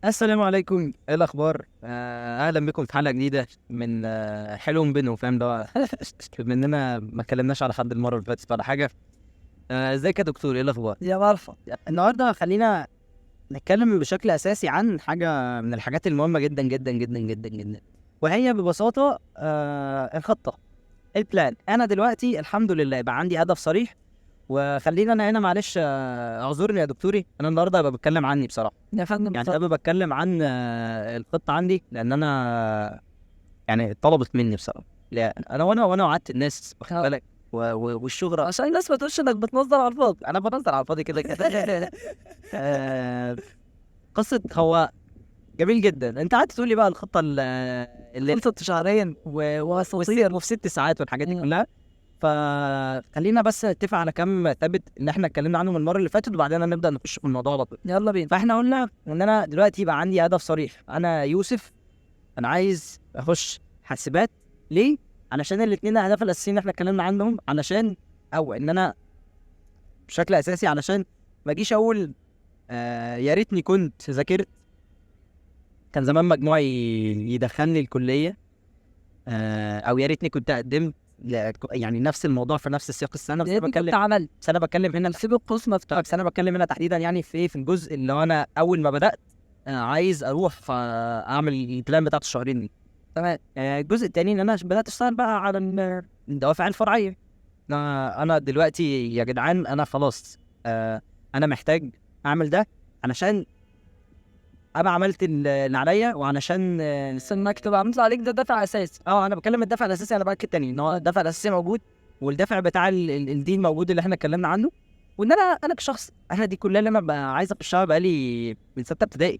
السلام عليكم ايه الاخبار آه، اهلا بكم في حلقه جديده من آه، حلو بينهم فاهم ده بما اننا ما اتكلمناش على حد المره اللي فاتت ولا حاجه آه، ازيك يا دكتور ايه الاخبار يا مرفق النهارده خلينا نتكلم بشكل اساسي عن حاجه من الحاجات المهمه جدا جدا جدا جدا جدا وهي ببساطه آه الخطه البلان انا دلوقتي الحمد لله بقى عندي هدف صريح وخلينا انا هنا معلش آه، اعذرني يا دكتوري انا النهارده هبقى بتكلم عني بصراحه يا فندم يعني اتفضل. حابب اتكلم عن آه، الخطه عندي لان انا يعني طلبت مني بصراحه لا انا وانا وانا وعدت الناس واخد آه. بالك و- و- والشهره عشان الناس ما تقولش انك بتنظر على الفاضي انا بنظر على الفاضي كده كده آه، قصه هو جميل جدا انت قعدت تقول لي بقى الخطه ال- اللي خلصت شهرين و- واساطير وفي ست ساعات والحاجات دي مم. كلها فخلينا بس نتفق على كم ثابت اللي احنا اتكلمنا عنهم المره اللي فاتت وبعدين نبدا نخش في الموضوع على طول يلا بينا فاحنا قلنا ان انا دلوقتي بقى عندي هدف صريح انا يوسف انا عايز اخش حاسبات ليه علشان الاثنين الاهداف الاساسيين اللي احنا اتكلمنا عنهم علشان او ان انا بشكل اساسي علشان ما اجيش اقول آه يا ريتني كنت ذاكرت كان زمان مجموعي يدخلني الكليه آه او يا ريتني كنت قدمت لا- يعني نفس الموضوع في نفس السياق السنه بس يا انا ريتني كنت بتكلم عملت بس انا بتكلم هنا سيب القوس مفتوح بس انا بتكلم هنا تحديدا يعني في ايه في الجزء اللي هو انا اول ما بدات آه، عايز اروح فاعمل البلان بتاعت الشهرين دي تمام آه، الجزء التاني ان انا بدات اشتغل بقى على ال- الدوافع الفرعيه انا انا دلوقتي يا جدعان انا خلاص آه، انا محتاج اعمل ده علشان ابقى عملت ال- اللي عليا وعلشان آه، بس انك تبقى عملت عليك ده دافع اساسي اه انا بكلم الدفع الاساسي انا باكد تاني ان هو الدفع الاساسي موجود والدافع بتاع ال- ال- الدين موجود اللي احنا اتكلمنا عنه وان انا انا كشخص انا دي كلها اللي انا بقى عايز اخشها بقالي من سته ابتدائي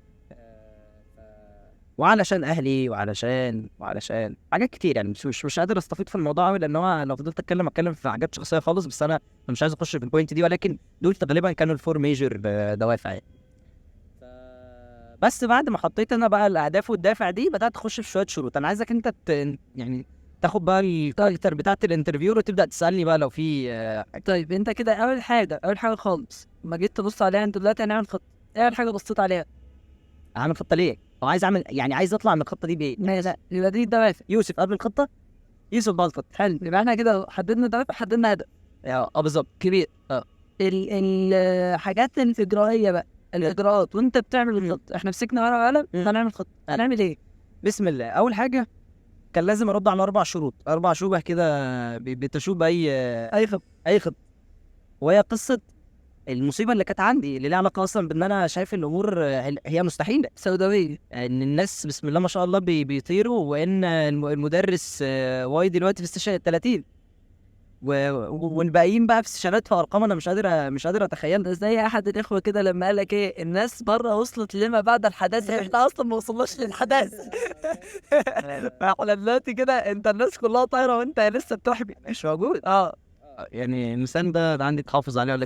وعلشان اهلي وعلشان وعلشان حاجات كتير يعني مش مش, مش قادر استفيد في الموضوع قوي لان هو لو فضلت اتكلم اتكلم في حاجات شخصيه خالص بس انا مش عايز اخش في البوينت دي ولكن دول غالبا كانوا الفور ميجر دوافع يعني بس بعد ما حطيت انا بقى الاهداف والدافع دي بدات اخش في شويه شروط انا عايزك انت ت... يعني تاخد بقى الكاركتر بتاعت الانترفيور وتبدا تسالني بقى لو في آه، طيب انت كده اول حاجه اول حاجه خالص ما جيت تبص عليها انت دلوقتي هنعمل خطه ايه اول حاجه بصيت عليها اعمل خطه ليه؟ او عايز اعمل يعني عايز اطلع من الخطه دي بايه؟ ماشي يبقى دي الدوافع يوسف قبل الخطه يوسف بعد الخطه حلو يبقى احنا كده حددنا دوافع حددنا هدف اه آه، بالظبط كبير اه. ال- الحاجات الاجرائيه بقى الاجراءات وانت بتعمل الخطه احنا مسكنا ورقه وقلم مم. هنعمل خطه هنعمل ايه؟ بسم الله اول حاجه كان لازم ارد على اربع شروط اربع شبه كده ب- بتشوب اي اي خطه اي خطه وهي قصه المصيبه اللي كانت عندي اللي ليها علاقه اصلا بان انا شايف الامور آه، هي مستحيله سوداويه ان الناس بسم الله ما شاء الله بي- بيطيروا وان الم- المدرس آه، واي دلوقتي في السيشن ال 30 و- و- والباقيين بقى في سيشنات في ارقام انا مش قادر مش قادر اتخيل ده زي احد الاخوه كده لما قال لك ايه الناس بره وصلت لما بعد الحداثه احنا اصلا ما وصلناش للحداثه احنا دلوقتي كده انت الناس كلها طايره وانت لسه بتحبي مش موجود اه يعني اللسان ده أنا عندي تحافظ عليه ولا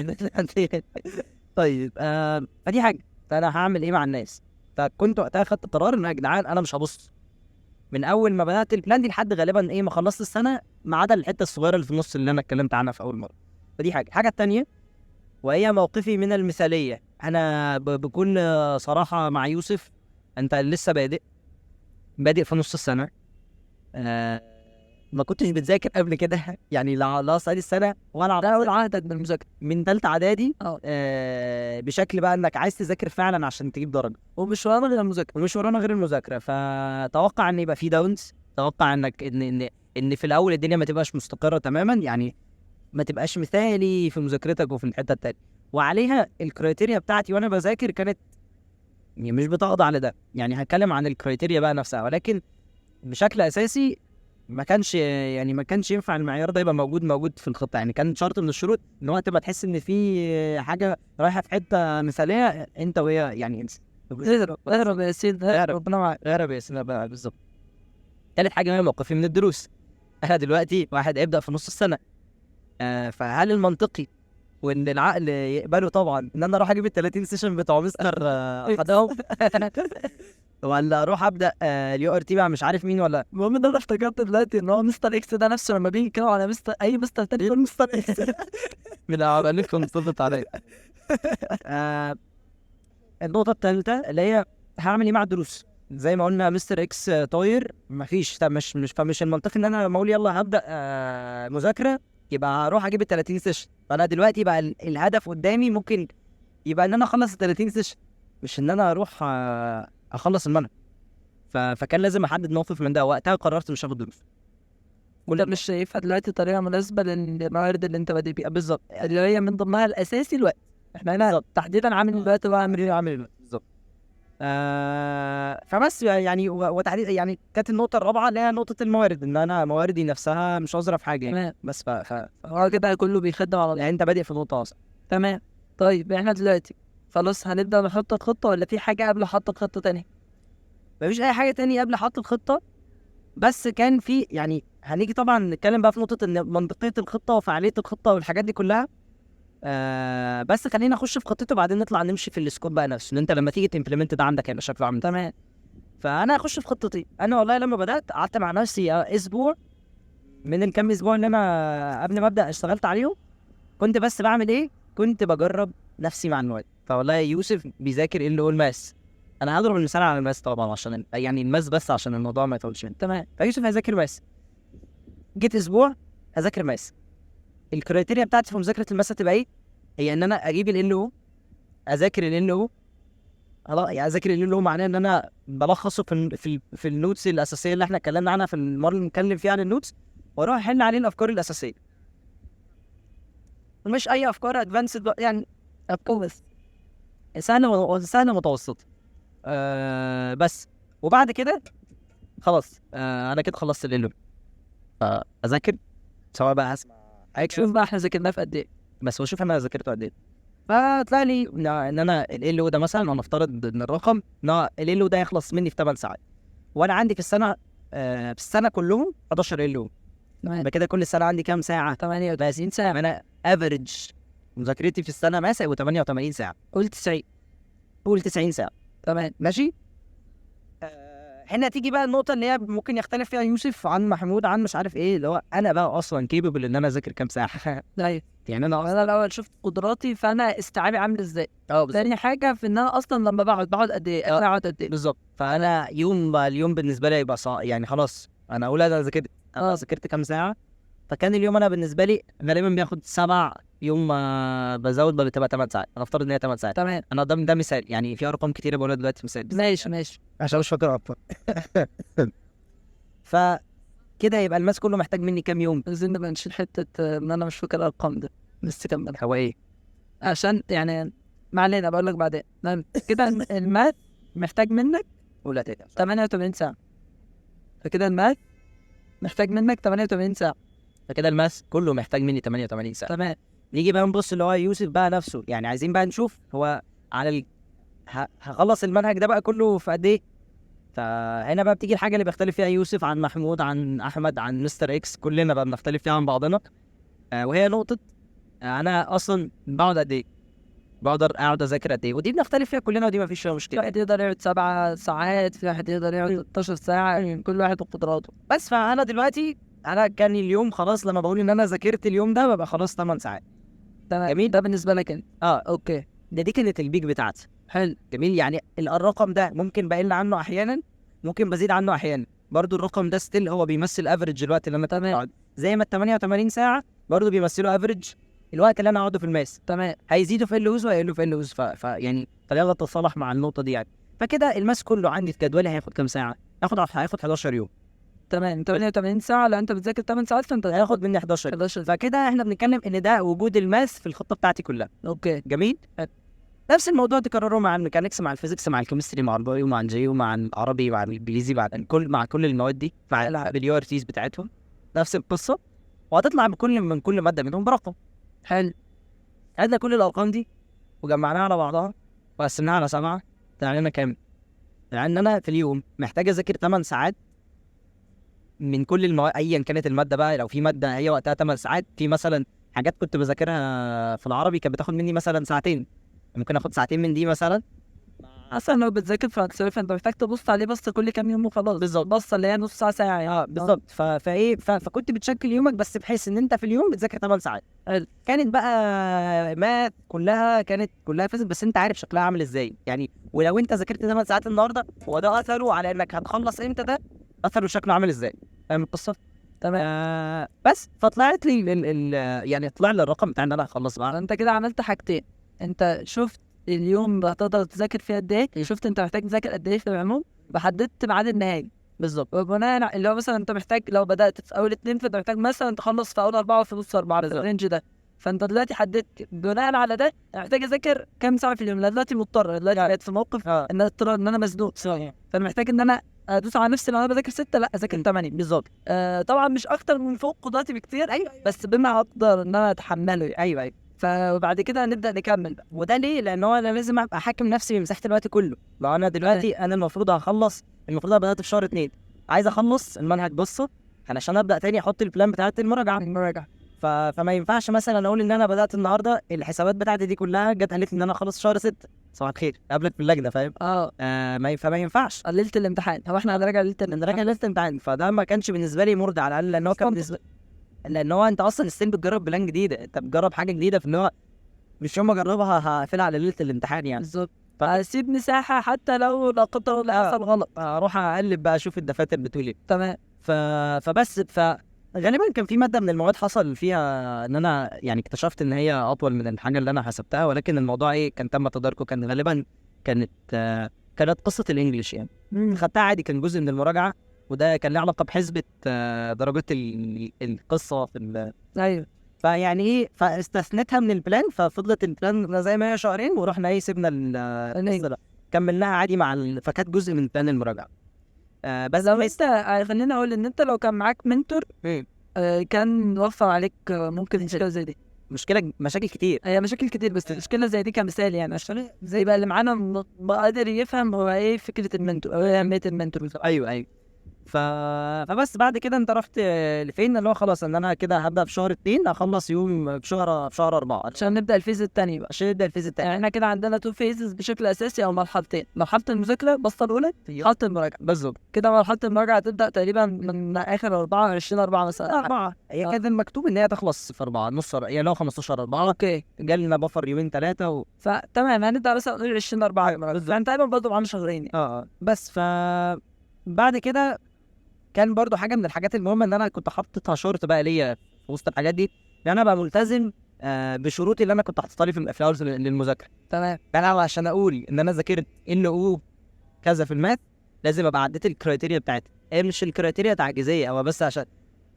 طيب آه فدي حاجه فانا هعمل ايه مع الناس فكنت وقتها خدت قرار ان يا جدعان انا مش هبص من اول ما بدات البلان دي لحد غالبا ايه ما خلصت السنه ما عدا الحته الصغيره اللي في النص اللي انا اتكلمت عنها في اول مره فدي حاجه الحاجه التانيه وهي موقفي من المثاليه انا ب- بكل صراحه مع يوسف انت لسه بادئ بادئ في نص السنه آه ما كنتش بتذاكر قبل كده يعني لا لا صعيد السنه ولا ده اول عهدك بالمذاكره من ثالثه اعدادي اه. آه بشكل بقى انك عايز تذاكر فعلا عشان تجيب درجه ومش ورانا غير المذاكره ومش ورانا غير المذاكره فتوقع ان يبقى في داونز توقع انك ان ان ان في الاول الدنيا ما تبقاش مستقره تماما يعني ما تبقاش مثالي في مذاكرتك وفي الحته التانيه وعليها الكرايتيريا بتاعتي وانا بذاكر كانت يعني مش بتخضع على ده يعني هتكلم عن الكرايتيريا بقى نفسها ولكن بشكل اساسي ما كانش يعني ما كانش ينفع المعيار ده يبقى موجود موجود في الخطه يعني كان شرط من الشروط ان وقت ما تحس ان في حاجه رايحه في حته مثاليه انت وهي يعني انسى اهرب اهرب يا سيد اهرب. اهرب ربنا معاك غير باسمها بقى بالظبط تالت حاجه هي موقفي من الدروس انا دلوقتي واحد هيبدا في نص السنه آه فهل المنطقي وان العقل يقبله طبعا ان انا اروح اجيب ال 30 سيشن بتوع مستر آه، خدهم ولا اروح ابدا آه اليو ار تي بقى مش عارف مين ولا المهم ان انا افتكرت دلوقتي ان هو مستر اكس ده نفسه لما بيجي يتكلم على مستر اي مستر تاني يقول مستر اكس من عملكم صدت عليا آه النقطه الثالثه اللي هي هعمل ايه مع الدروس زي ما قلنا مستر اكس آه، طاير مفيش طب مش مش فمش المنطقي ان انا لما اقول يلا هبدا آه مذاكره يبقى هروح اجيب ال 30 سيشن فانا دلوقتي بقى ال- الهدف قدامي ممكن يبقى ان انا اخلص ال 30 سيشن مش ان انا اروح آه اخلص المنهج ف... فكان لازم احدد موقف من ده وقتها قررت مش هاخد دروس ولا مش شايفها دلوقتي طريقه مناسبه للموارد اللي انت بادئ بيها بالظبط اللي هي من ضمنها الاساسي الوقت احنا هنا تحديدا عامل الوقت وعامل ايه عامل الوقت بالظبط آه فبس يعني و- وتحديد يعني كانت النقطه الرابعه اللي هي نقطه الموارد ان انا مواردي نفسها مش اظرف حاجه يعني تمام بس ف... ف... هو كده كله بيخدم على بعض. يعني انت بادئ في نقطه اصلا تمام طيب احنا دلوقتي خلاص هنبدا نحط الخطه ولا في حاجه قبل حط الخطه تاني مفيش اي حاجه تانية قبل حط الخطه بس كان في يعني هنيجي طبعا نتكلم بقى في نقطه ان منطقيه الخطه وفعاليه الخطه والحاجات دي كلها آه بس خلينا نخش في خطته وبعدين نطلع نمشي في السكوب بقى نفسه ان انت لما تيجي تمبلمنت ده عندك هيبقى شكله عامل إزاي. تمام فانا هخش في خطتي انا والله لما بدات قعدت مع نفسي آه، اسبوع من الكام اسبوع اللي انا قبل ما ابدا اشتغلت عليهم كنت بس بعمل ايه كنت بجرب نفسي مع المواد فوالله يوسف بيذاكر ايه اللي هو الماس انا هضرب المثال على الماس طبعا عشان ال- يعني الماس بس عشان الموضوع ما يطولش مني تمام فيوسف هيذاكر ماس جيت اسبوع هذاكر ماس الكريتيريا بتاعتي في مذاكره الماس هتبقى ايه هي ان انا اجيب ال او اذاكر ال او خلاص يعني اذاكر ال او معناه ان انا بلخصه في ال في, ال في النوتس الاساسيه اللي احنا اتكلمنا عنها في المره اللي بنتكلم فيها عن النوتس واروح احل عليه الافكار الاساسيه مش اي افكار ادفانسد يعني افكار بس سهله و- سهله متوسطه أه بس وبعد كده خلاص أه انا كده خلصت الليل فاذاكر سواء بقى هسمع شوف بقى احنا ذاكرناه في قد ايه بس واشوف انا ذاكرته قد ايه فطلع لي ان إن انا ال او ده مثلا ونفترض ان الرقم ان ال او ده يخلص مني في 8 ساعات وانا عندي في السنه آه في السنه كلهم 11 ال او تمام يبقى كده كل سنه عندي كام ساعه 38 ساعه انا افريج مذاكرتي في السنه مثلا 88 ساعه قول 90 قول 90 ساعه تمام ماشي آه، هنا تيجي بقى النقطة اللي هي ممكن يختلف فيها يوسف عن محمود عن مش عارف ايه اللي هو انا بقى اصلا كيبل ان انا اذاكر كام ساعة ايوه يعني انا انا الاول شفت قدراتي فانا استيعابي عامل ازاي اه تاني حاجه في ان انا اصلا لما بقعد بقعد قد ايه آه. انا اقعد قد ايه بالظبط فانا يوم بقى اليوم بالنسبه لي يبقى صعب يعني خلاص انا اقول انا ذاكرت انا آه. ذاكرت كام ساعه فكان اليوم انا بالنسبه لي غالبا بياخد سبع يوم ما بزود بقى بتبقى 8 ساعات انا افترض ان هي 8 ساعات تمام انا ده ده مثال يعني في ارقام كتيره بقولها دلوقتي مثال ماشي ماشي عشان مش فاكر ارقام ف كده يبقى الماس كله محتاج مني كام يوم عايزين نبقى نشيل حته آه، ان انا مش فاكر الارقام ده بس كمل هو ايه عشان يعني ما علينا بقول لك بعدين تمام. كده الم- الماث محتاج منك قول هتقدر 88 ساعه فكده الماث محتاج منك 88 ساعه فكده الماس كله محتاج مني 88 ساعه تمام نيجي بقى نبص اللي هو يوسف بقى نفسه يعني عايزين بقى نشوف هو على ال... ه... هخلص المنهج ده بقى كله في قد ايه فهنا بقى بتيجي الحاجه اللي بيختلف فيها يوسف عن محمود عن احمد عن مستر اكس كلنا بقى بنختلف فيها عن بعضنا آه وهي نقطه آه انا اصلا بقعد قد ايه بقدر اقعد اذاكر قد ايه ودي بنختلف فيها كلنا ودي ما فيش فيها في مشكله واحد يقدر يقعد سبع ساعات في واحد يقدر يقعد 16 ساعه كل واحد وقدراته بس فانا دلوقتي انا كان اليوم خلاص لما بقول ان انا ذاكرت اليوم ده ببقى خلاص 8 ساعات تمام جميل. ده بالنسبه لك انت اه اوكي ده دي كانت البيك بتاعتي حلو جميل يعني ال- الرقم ده ممكن بقل عنه احيانا ممكن بزيد عنه احيانا برضو الرقم ده ستيل هو بيمثل افريج الوقت اللي انا تمام. بقعد. زي ما ال 88 ساعه برضو بيمثلوا افريج الوقت اللي انا هقعده في الماس تمام هيزيدوا في اللوز وهيقلوا في اللوز ف... ف يعني خلينا نتصالح مع النقطه دي يعني فكده الماس كله عندي في جدولي هياخد كام ساعه؟ هياخد هياخد 11 يوم تمام 88 ساعه لو انت بتذاكر 8 ساعات فانت هياخد مني 11 يوم 11 فكده احنا بنتكلم ان ده وجود الماس في الخطه بتاعتي كلها اوكي جميل حلو. نفس الموضوع تكرره مع الميكانيكس مع الفيزيكس مع الكيمستري مع البايو مع الجيو مع العربي مع الانجليزي مع كل مع كل المواد دي مع العاب. باليو ار تيز بتاعتهم نفس القصه وهتطلع بكل من كل ماده منهم برقم حلو خدنا كل الارقام دي وجمعناها على بعضها وقسمناها على سبعه طلع لنا كام؟ طلع ان انا في اليوم محتاج اذاكر 8 ساعات من كل المواد ايا كانت الماده بقى لو في ماده هي وقتها 8 ساعات في مثلا حاجات كنت بذاكرها في العربي كانت بتاخد مني مثلا ساعتين ممكن اخد ساعتين من دي مثلا مع اصلا لو بتذاكر فرنساوي فانت محتاج تبص عليه بس كل كام يوم وخلاص بالظبط بص اللي هي نص ساعه ساعه يعني اه بالظبط ف... فايه ف... فكنت بتشكل يومك بس بحيث ان انت في اليوم بتذاكر 8 ساعات حلو. كانت بقى مات كلها كانت كلها فيزيك بس انت عارف شكلها عامل ازاي يعني ولو انت ذاكرت 8 ساعات النهارده هو ده اثره على انك هتخلص امتى ده اثره شكله عامل ازاي فاهم القصه؟ تمام آه بس فطلعت لي ال... ال... يعني طلع لي الرقم بتاع ان انا هخلص بقى انت كده عملت حاجتين انت شفت اليوم هتقدر تذاكر فيه قد ايه شفت انت محتاج تذاكر قد ايه في العموم وحددت ميعاد النهائي بالظبط وبناء على- اللي هو مثلا انت محتاج لو بدات في اول اتنين فانت محتاج مثلا تخلص في اول اربعه وفي نص اربعه في بالظبط. الرينج ده فانت دلوقتي حددت بناء على ده انا محتاج اذاكر كام ساعه في اليوم لأن دلوقتي مضطر أنا دلوقتي يعني. بقيت في موقف اه ان اضطر ان انا مزنوق فانا محتاج ان انا ادوس على نفسي لو انا بذاكر سته لا اذاكر ثمانيه بالظبط آه طبعا مش اكتر من فوق قدراتي بكتير ايوه بس بما اقدر ان انا اتحمله يعني. ايوه ايوه فبعد كده هنبدا نكمل بقى وده ليه؟ لان هو انا لازم ابقى حاكم نفسي بمساحه الوقت كله لو انا دلوقتي انا المفروض هخلص المفروض انا بدات في شهر اتنين عايز اخلص المنهج بصه علشان ابدا تاني احط البلان بتاعت المراجعه المراجعه ف... فما ينفعش مثلا اقول ان انا بدات النهارده الحسابات بتاعتي دي كلها جت قالت لي ان انا اخلص شهر ستة صباح الخير قبلك في اللجنه فاهم اه آه ما ي- فما ينفعش ليله الامتحان هو احنا هنراجع ليله ان الامتحان راجع ليله امتحان فده ما كانش بالنسبه لي مرضي على الاقل لان هو كان منطق. بالنسبه لان هو انت اصلا ستيل بتجرب بلان جديده انت بتجرب حاجه جديده في ان هو مش يوم ما اجربها هقفلها على ليله الامتحان يعني بالظبط ف- اسيب مساحه حتى لو لا قدر الله آه. حصل غلط اروح اقلب بقى اشوف الدفاتر بتقول ايه تمام ف... فبس ف غالبا كان في ماده من المواد حصل فيها ان انا يعني اكتشفت ان هي اطول من الحاجه اللي انا حسبتها ولكن الموضوع ايه كان تم تداركه كان غالبا كانت آه، كانت قصه الانجليش يعني خدتها عادي كان جزء من المراجعه وده كان له علاقه بحسبه آه، درجات ال- القصه في ال... ايوه فيعني ايه فاستثنتها من البلان ففضلت البلان زي ما هي شهرين ورحنا ايه سيبنا ال- القصه ده كملناها عادي مع ال... فكانت جزء من بلان المراجعه آه بس لو لما انت آه، خلينا اقول ان انت لو كان معاك منتور مم. آه، كان وفر عليك آه، ممكن مشكله زي دي مشكله مشاكل كتير هي مشاكل كتير بس مشكله زي دي كمثال يعني عشان زي بقى اللي معانا م- ما قادر يفهم هو ايه فكره المنتور او ايه اهميه المنتور بالظبط. ايوه ايوه ف... فبس بعد كده انت رحت لفين اللي هو خلاص ان انا كده هبدا في شهر اتنين اخلص يوم في شهر في شهر اربعه عشان نبدا الفيز الثاني بقى عشان نبدا الفيز التاني يعني احنا كده عندنا تو فيزز بشكل اساسي او مرحلتين مرحله المذاكره البسطه الاولى مرحله المراجعه بالظبط كده مرحله المراجعه تبدا تقريبا من اخر 24 4 مثلا اربعه هي آه. كان المكتوب ان هي تخلص في اربعه نص أر- يعني لو 15 اربعه اوكي جالنا بفر يومين ثلاثه و... فتمام هنبدا مثلا نقول 20 4 يعني تقريبا برضه معانا شهرين يعني. اه اه بس ف بعد كده كان برضو حاجه من الحاجات المهمه ان انا كنت حاططها شرط بقى ليا في وسط الحاجات دي ان انا ابقى ملتزم آه بشروطي اللي انا كنت حاططها لي في في الاول للمذاكره تمام فانا عشان اقول ان انا ذاكرت ان او كذا في الماث لازم ابقى عديت الكرايتيريا بتاعتي هي مش الكرايتيريا تعجيزيه هو بس عشان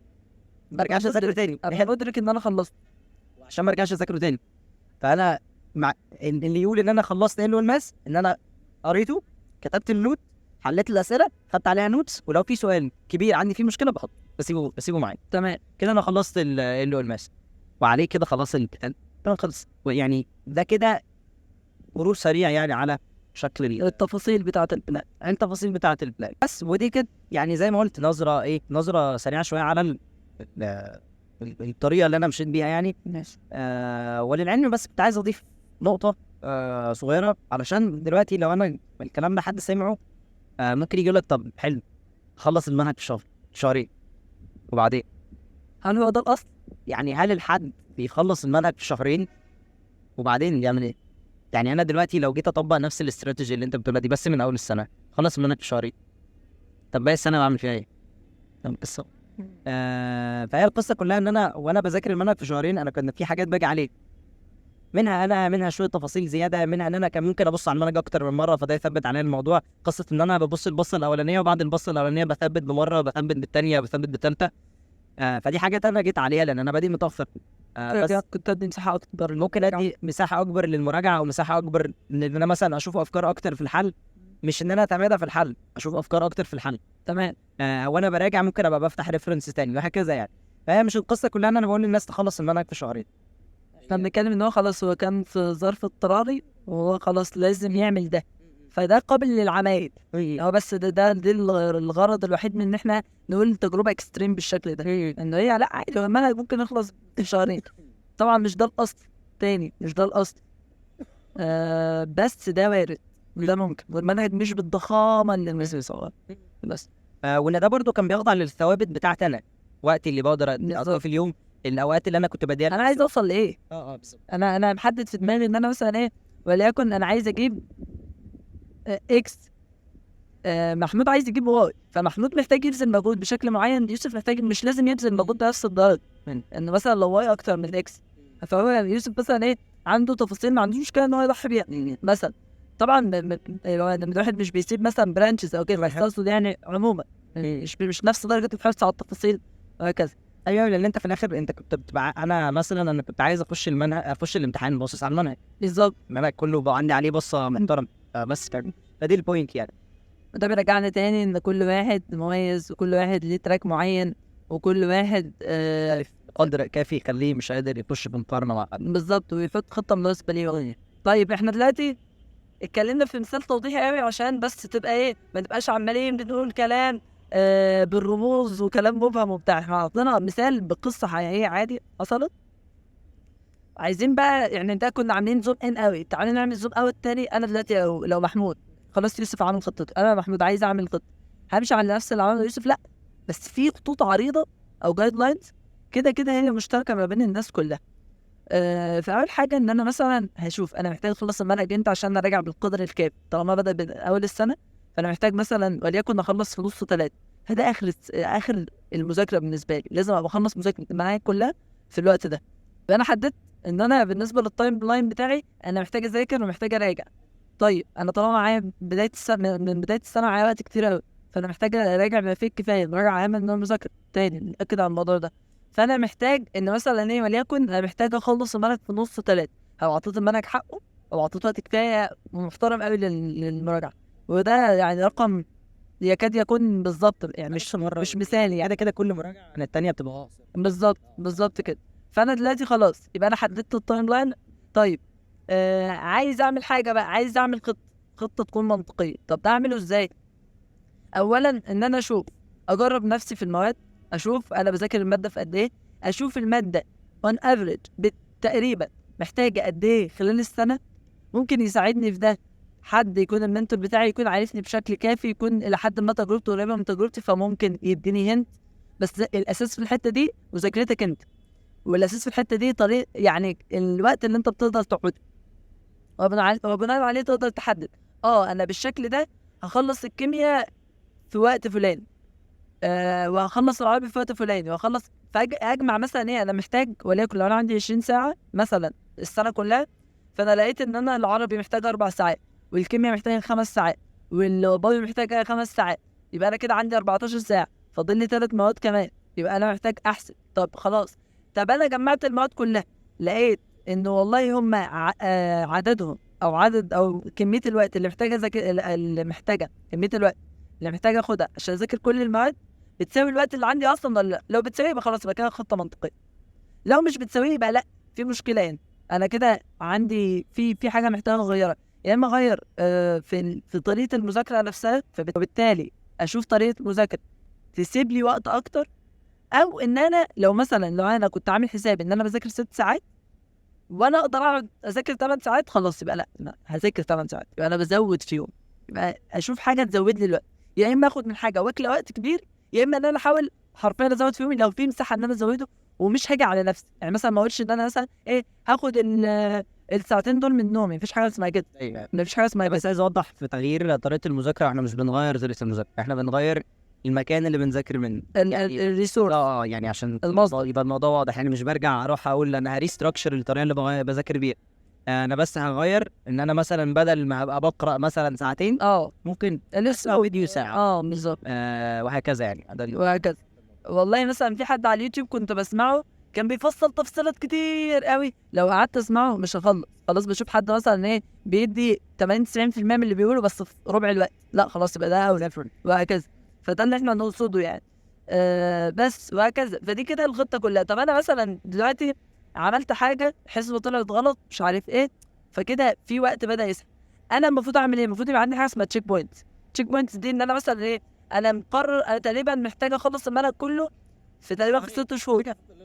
ما ارجعش اذاكره تاني ابقى مدرك ان انا خلصت عشان ما ارجعش اذاكره تاني فانا مع ال- اللي يقول ان انا خلصت ان والماس ان انا قريته كتبت النوت حليت الاسئله خدت عليها نوتس ولو في سؤال كبير عندي فيه مشكله بحطه بسيبه بسيبه معايا تمام كده انا خلصت ال والماس وعليه كده خلاص الامتحان تمام خلص ويعني ده كده مرور سريع يعني على شكل ال- التفاصيل بتاعه البناء التفاصيل بتاعه البلان بس ودي كده يعني زي ما قلت نظره ايه نظره سريعه شويه على ال... ال- الطريقه اللي انا مشيت بيها يعني ماشي آه وللعلم بس كنت عايز اضيف نقطه آه صغيره علشان دلوقتي لو انا الكلام ده حد سمعه آه ممكن يجي يقول لك طب حلو خلص المنهج في شهر شهرين وبعدين هل هو ده الاصل؟ يعني هل الحد بيخلص المنهج في شهرين وبعدين يعمل ايه؟ يعني انا دلوقتي لو جيت اطبق نفس الاستراتيجي اللي انت بتقولها دي بس من اول السنه خلص المنهج في شهرين طب باقي السنه بعمل فيها ايه؟ طب القصه آه فهي القصه كلها ان انا وانا بذاكر المنهج في شهرين انا كان في حاجات باجي عليه منها انا منها شويه تفاصيل زياده منها ان انا كان ممكن ابص على المنهج اكتر من مره فده يثبت عليا الموضوع قصه ان انا ببص البصه الاولانيه وبعد البصه الاولانيه بثبت بمره بثبت بالثانيه بثبت بالثالثه آه فدي حاجات انا جيت عليها لان انا بادئ متاخر آه بس كنت ادي مساحه اكبر ممكن ادي مساحه اكبر للمراجعه او مساحه اكبر ان انا مثلا اشوف افكار اكتر في الحل مش ان انا اعتمدها في الحل اشوف افكار اكتر في الحل تمام آه وانا براجع ممكن ابقى بفتح ريفرنس تاني وهكذا يعني فهي مش القصه كلها ان انا بقول للناس تخلص المنهج في شهرين احنا بنتكلم ان هو خلاص هو كان في ظرف اضطراري وهو خلاص لازم يعمل ده فده قابل للعمايل هو بس ده ده دي الغ- الغرض الوحيد من ان احنا نقول تجربه اكستريم بالشكل ده انه هي لا عادي هو المنهج ممكن يخلص في شهرين طبعا مش ده الاصل تاني مش ده الاصل آه بس ده وارد ده ممكن والمنهج مش بالضخامه اللي الناس بيصورها بس آه وان ده برضو كان بيخضع للثوابت بتاعتي انا وقتي اللي بقدر اقضيه بالظبط. في اليوم الاوقات اللي انا كنت بديها انا عايز اوصل لايه اه اه بالظبط انا انا محدد في دماغي ان انا مثلا ايه وليكن انا عايز اجيب آه، اكس آه، محمود عايز يجيب واي فمحمود محتاج يبذل مجهود بشكل معين يوسف محتاج مش لازم يبذل مجهود بنفس الدرجه مم. ان مثلا لو واي اكتر من اكس فهو يوسف مثلا ايه عنده تفاصيل ما عندوش مشكله ان هو يضحي بيها مثلا طبعا م- م- هو الواحد مش بيسيب مثلا برانشز او كده بس اقصد يعني عموما مش مش نفس درجه الحرص على التفاصيل وهكذا ايوه لان انت في الاخر انت كنت بتبقى انا مثلا انا كنت عايز اخش المنهج اخش الامتحان باصص على المنهج بالظبط المنهج كله بقى عندي عليه بصه محترم آه بس كان فدي البوينت يعني ده بيرجعنا تاني ان كل واحد مميز وكل واحد ليه تراك معين وكل واحد آه قدر كافي يخليه مش قادر يخش بمقارنه مع حد بالظبط ويحط خطه مناسبه ليه وغيره طيب احنا دلوقتي اتكلمنا في مثال توضيحي قوي عشان بس تبقى ايه ما تبقاش عمالين بنقول كلام آه بالرموز وكلام مبهم وبتاع احنا عطينا مثال بقصه حقيقيه عادي حصلت عايزين بقى يعني ده كنا عاملين زوم ان قوي تعالوا نعمل زوم اوت تاني انا دلوقتي لو, لو محمود خلاص يوسف عامل خطته انا محمود عايز اعمل خطه همشي على نفس اللي عمله يوسف لا بس في خطوط عريضه او جايد لاينز كده كده هي مشتركه ما بين الناس كلها آه، فاول حاجه ان انا مثلا هشوف انا محتاج اخلص المنهج امتى عشان اراجع بالقدر الكافي طالما بدا من اول السنه فانا محتاج مثلا وليكن اخلص في نص ثلاثه فده اخر الس- اخر المذاكره بالنسبه لي لازم ابقى اخلص مذاكره المناهج كلها في الوقت ده فانا حددت ان انا بالنسبه للتايم لاين بتاعي انا محتاج اذاكر ومحتاج اراجع طيب انا طالما معايا بدايه السنه من بدايه السنه معايا وقت كتير قوي فانا محتاج اراجع بما فيه الكفايه مراجعه اهم من إن انا مذاكره تاني ناكد على الموضوع ده فانا محتاج ان مثلا ايه وليكن انا محتاج اخلص المنهج في نص ثلاثة او اعطيت المنهج حقه او اعطيت وقت كفايه ومحترم قوي لل- للمراجعه وده يعني رقم يكاد يكون بالظبط يعني مش مرة مش مثالي يعني كده كده كل مراجعه عن الثانيه بتبقى اقصر بالظبط بالظبط كده فانا دلوقتي خلاص يبقى انا حددت التايم لاين طيب آه عايز اعمل حاجه بقى عايز اعمل خطه خطه تكون منطقيه طب ده اعمله ازاي اولا ان انا اشوف اجرب نفسي في المواد اشوف انا بذاكر الماده في قد ايه اشوف الماده اون افريج تقريبا محتاجه قد ايه خلال السنه ممكن يساعدني في ده حد يكون المنتور بتاعي يكون عارفني بشكل كافي يكون الى حد ما تجربته قريبه من تجربتي فممكن يديني هنت بس الاساس في الحته دي مذاكرتك انت والاساس في الحته دي طريق يعني الوقت اللي انت بتقدر تقعده وبناء عليه وبناء عليه تقدر تحدد اه انا بالشكل ده هخلص الكيمياء في وقت فلاني آه وهخلص العربي في وقت فلاني وهخلص فاجمع مثلا ايه انا محتاج وليكن لو انا عندي 20 ساعه مثلا السنه كلها فانا لقيت ان انا العربي محتاج اربع ساعات والكيمياء محتاجه خمس ساعات والبايو محتاجه خمس ساعات يبقى انا كده عندي 14 ساعه فاضل لي ثلاث مواد كمان يبقى انا محتاج احسب طب خلاص طب انا جمعت المواد كلها لقيت ان والله هم ع- آه، عددهم او عدد او كميه الوقت اللي محتاجه اذاكر اللي محتاجه كميه الوقت اللي محتاجه اخدها عشان اذاكر كل المواد بتساوي الوقت اللي عندي اصلا ولا لا لو بتساوي يبقى خلاص يبقى كده خطه منطقيه لو مش بتساوي يبقى لا في مشكله هنا انا كده عندي في في حاجه محتاجه اغيرها يا اما اغير آه، في ال- في طريقه المذاكره نفسها فبت- فبالتالي اشوف طريقه مذاكره تسيب لي وقت اكتر او ان انا لو مثلا لو انا كنت عامل حساب ان انا بذاكر ست ساعات وانا اقدر اقعد اذاكر 8 ساعات خلاص يبقى لا, لا هذاكر 8 ساعات يبقى انا بزود فيهم يبقى اشوف حاجه تزود لي الوقت يا اما اخد من حاجه واكله وقت كبير يا اما ان انا احاول حرفيا ازود فيهم لو في مساحه ان انا ازوده ومش هاجي على نفسي يعني مثلا ما اقولش ان انا مثلا ايه هاخد ال- الساعتين دول من نومي مفيش حاجه اسمها كده ايوه مفيش حاجه اسمها بس عايز اوضح في تغيير طريقه المذاكره احنا مش بنغير طريقه المذاكره احنا بنغير المكان اللي بنذاكر منه يعني- الريسورس اه يعني عشان المصدر. يبقى الموضوع واضح يعني مش برجع اروح اقول انا هريستراكشر الطريقه اللي بغير بذاكر بيها انا بس هغير ان انا مثلا بدل ما هبقى بقرا مثلا ساعتين اه ممكن لسه اسمع فيديو ساعه اه بالظبط آه وهكذا يعني ده اللي- وهكذا والله مثلا في حد على اليوتيوب كنت بسمعه كان بيفصل تفصيلات كتير قوي لو قعدت اسمعه مش هخلص خلاص بشوف حد مثلا ايه بيدي 80 90% من اللي بيقوله بس في ربع الوقت لا خلاص يبقى ده اولى وهكذا فده اللي احنا نقصده يعني آه بس وهكذا فدي كده الخطه كلها طب انا مثلا دلوقتي عملت حاجه حسبه طلعت غلط مش عارف ايه فكده في وقت بدا يسحب انا المفروض اعمل ايه المفروض يبقى عندي حاجه اسمها تشيك بوينت تشيك بوينتس دي ان انا مثلا ايه انا مقرر انا تقريبا محتاج اخلص المنهج كله في تقريبا في ست شهور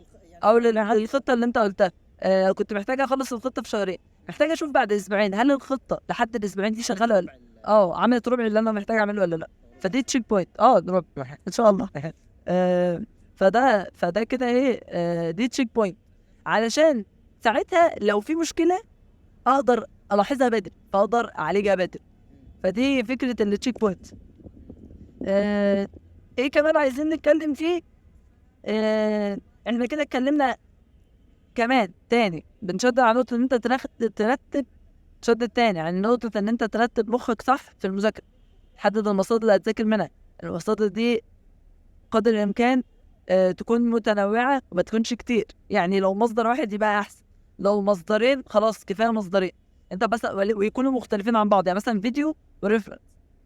او لل- الخطه اللي انت قلتها آه كنت محتاج اخلص الخطه في شهرين محتاج اشوف بعد اسبوعين هل الخطه لحد الاسبوعين دي شغاله ولا اه عملت ربع اللي انا محتاج اعمله ولا لا فدي تشيك بوينت اه ربع ان شاء الله آه فده فده كده ايه آه دي تشيك بوينت علشان ساعتها لو في مشكله اقدر الاحظها بدري فاقدر اعالجها بدري فدي فكره التشيك بوينت آه ايه كمان عايزين نتكلم فيه آه احنا كده اتكلمنا كمان تاني بنشد على نقطه ان انت ترخ- ترتب تشد تاني يعني نقطه ان انت ترتب مخك صح في المذاكره تحدد المصادر اللي هتذاكر منها المصادر دي قدر الامكان آه تكون متنوعه وما تكونش كتير يعني لو مصدر واحد يبقى احسن لو مصدرين خلاص كفايه مصدرين انت بس ويكونوا مختلفين عن بعض يعني مثلا فيديو وريفرنس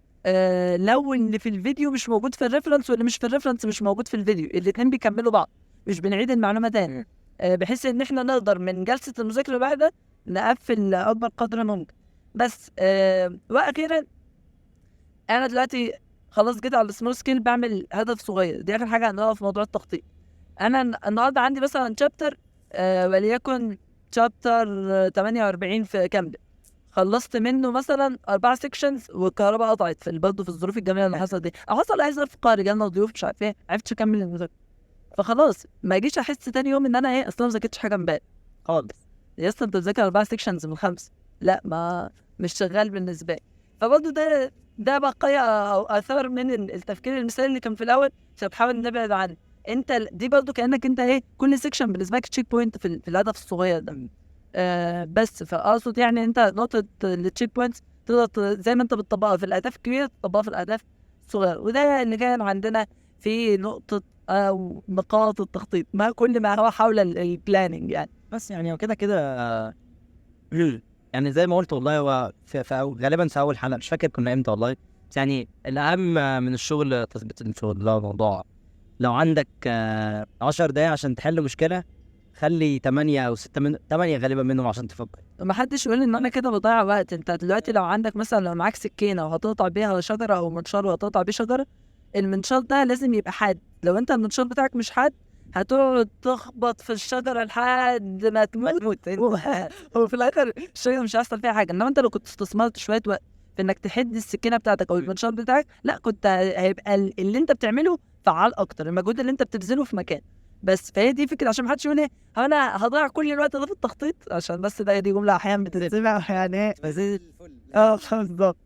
آه لو اللي في الفيديو مش موجود في الريفرنس واللي مش في الريفرنس مش موجود في الفيديو الاتنين بيكملوا بعض مش بنعيد المعلومه تاني آه بحيث ان احنا نقدر من جلسه المذاكره الواحده نقفل اكبر قدر ممكن بس آه واخيرا انا دلوقتي خلاص جيت على السمول سكيل بعمل هدف صغير دي اخر حاجه هنقف في موضوع التخطيط انا الن- النهارده عندي مثلا شابتر آه وليكن شابتر 48 في كامبل خلصت منه مثلا اربع سيكشنز والكهرباء قطعت في برضه في الظروف الجميله اللي حصلت دي او حصل اي ظرف قهري جالنا ضيوف مش عارف ايه عرفتش اكمل المذاكره فخلاص ما اجيش احس تاني يوم ان انا ايه اصلا ما ذاكرتش حاجه امبارح خالص يا اسطى انت بتذاكر اربع سيكشنز من خمسه لا ما مش شغال بالنسبه لي فبرضه ده ده بقايا او اثار من ال- التفكير المثالي اللي كان في الاول فبحاول نبعد عنه انت ال- دي برضه كانك انت ايه كل سيكشن بالنسبه لك تشيك بوينت في, ال- في الهدف الصغير ده آه بس فاقصد يعني انت نقطه التشيك بوينت تقدر ت- زي ما انت بتطبقها في الاهداف الكبيره تطبقها في الاهداف الصغيره وده اللي كان عندنا في نقطه او نقاط التخطيط ما كل ما هو حول البلاننج يعني بس يعني هو كده كده آه، يعني زي ما قلت والله هو في, في أول غالبا في اول حلقه مش فاكر كنا امتى والله بس يعني الاهم من الشغل تثبيت الشغل لا موضوع لو عندك 10 دقايق عشان تحل مشكله خلي 8 او 6 من 8 غالبا منهم عشان تفكر ما حدش يقول ان انا كده بضيع وقت انت دلوقتي لو عندك مثلا لو معاك سكينه وهتقطع بيها شجره او منشار وهتقطع بيه شجره المنشار ده لازم يبقى حاد لو انت المنشار بتاعك مش حاد هتقعد تخبط في الشجره لحد ما تموت وفي الاخر الشجره مش هيحصل فيها حاجه انما انت لو كنت استثمرت شويه وقت في انك تحد السكينه بتاعتك او المنشار بتاعك لا كنت هيبقى ال- اللي انت بتعمله فعال اكتر المجهود اللي انت بتبذله في مكان بس فهي دي فكره عشان محدش يقول ايه هو انا هضيع كل الوقت ده في التخطيط عشان بس ده دي جمله احيانا بتتسمع يعني زي الفل اه بالظبط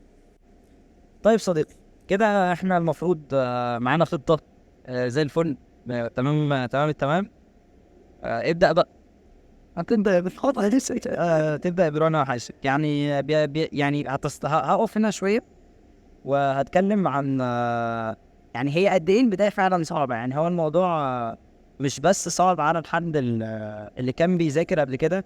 طيب صديقي كده احنا المفروض آه، معانا خطه آه، زي الفل آه، تمام آه، تمام التمام آه، ابدا بقى هتبدا بالخطه دي آه، تبدا برانا حاسب يعني بي بي يعني هتست... ه- هقف هنا شويه وهتكلم عن آه، يعني هي قد ايه البدايه فعلا صعبه يعني هو الموضوع آه، مش بس صعب على الحد ال- آه، اللي كان بيذاكر قبل كده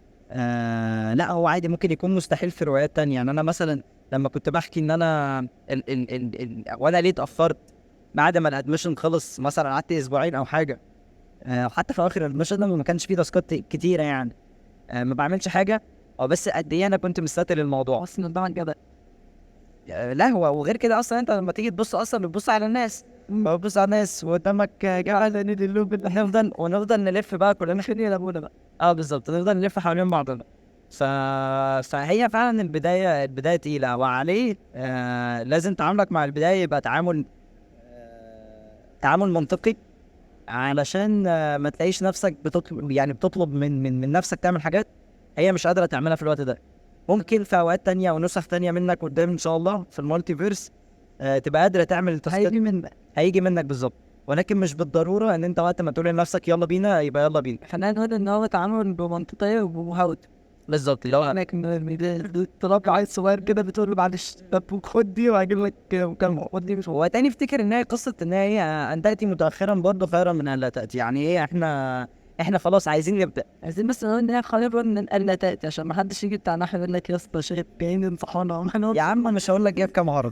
آه لا هو عادي ممكن يكون مستحيل في روايات تانية يعني انا مثلا لما كنت بحكي ان انا ال ال ال ال وانا ليه اتاخرت بعد ما الادميشن خلص مثلا قعدت اسبوعين او حاجه آه حتى في اخر الادميشن ده ما كانش فيه تاسكات كتيره يعني آه ما بعملش حاجه او بس قد ايه انا كنت مستثقل الموضوع اصلا طبعا كده آه، لا هو وغير كده اصلا انت لما تيجي تبص اصلا بتبص على الناس بتبص على الناس وقدامك جعل نيد اللوب نفضل ونفضل نلف بقى كلنا خلينا يلعبونا بقى اه بالظبط نفضل نلف حوالين بعضنا ف... فهي فعلا البدايه البدايه تقيله وعليه آه لازم تعاملك مع البدايه يبقى تعامل آه تعامل منطقي علشان آه ما تلاقيش نفسك بتطلب يعني بتطلب من من من نفسك تعمل حاجات هي مش قادره تعملها في الوقت ده ممكن في اوقات تانية ونسخ تانية منك قدام ان شاء الله في المالتي فيرس آه تبقى قادره تعمل التاسكات هيجي منك هيجي منك بالظبط ولكن مش بالضروره ان انت وقت ما تقول لنفسك يلا بينا يبقى يلا بينا خلينا نقول ان هو تعامل بمنطقيه وبمهاوت بالظبط اللي هو انك تربي عيل صغير كده بتقول له معلش طب خد دي وهجيب لك مكالمه خد دي مش هو تاني افتكر ان هي قصه ان هي ان تاتي متاخرا برضه خيرا من ان لا تاتي يعني ايه احنا احنا خلاص عايزين نبدا عايزين بس نقول ان هي خير من الا تاتي عشان ما حدش يجي بتاع نحو يقول لك يا اسطى شايف جايين ينصحونا وما نقول يا عم مش هقول لك جايب كام عرض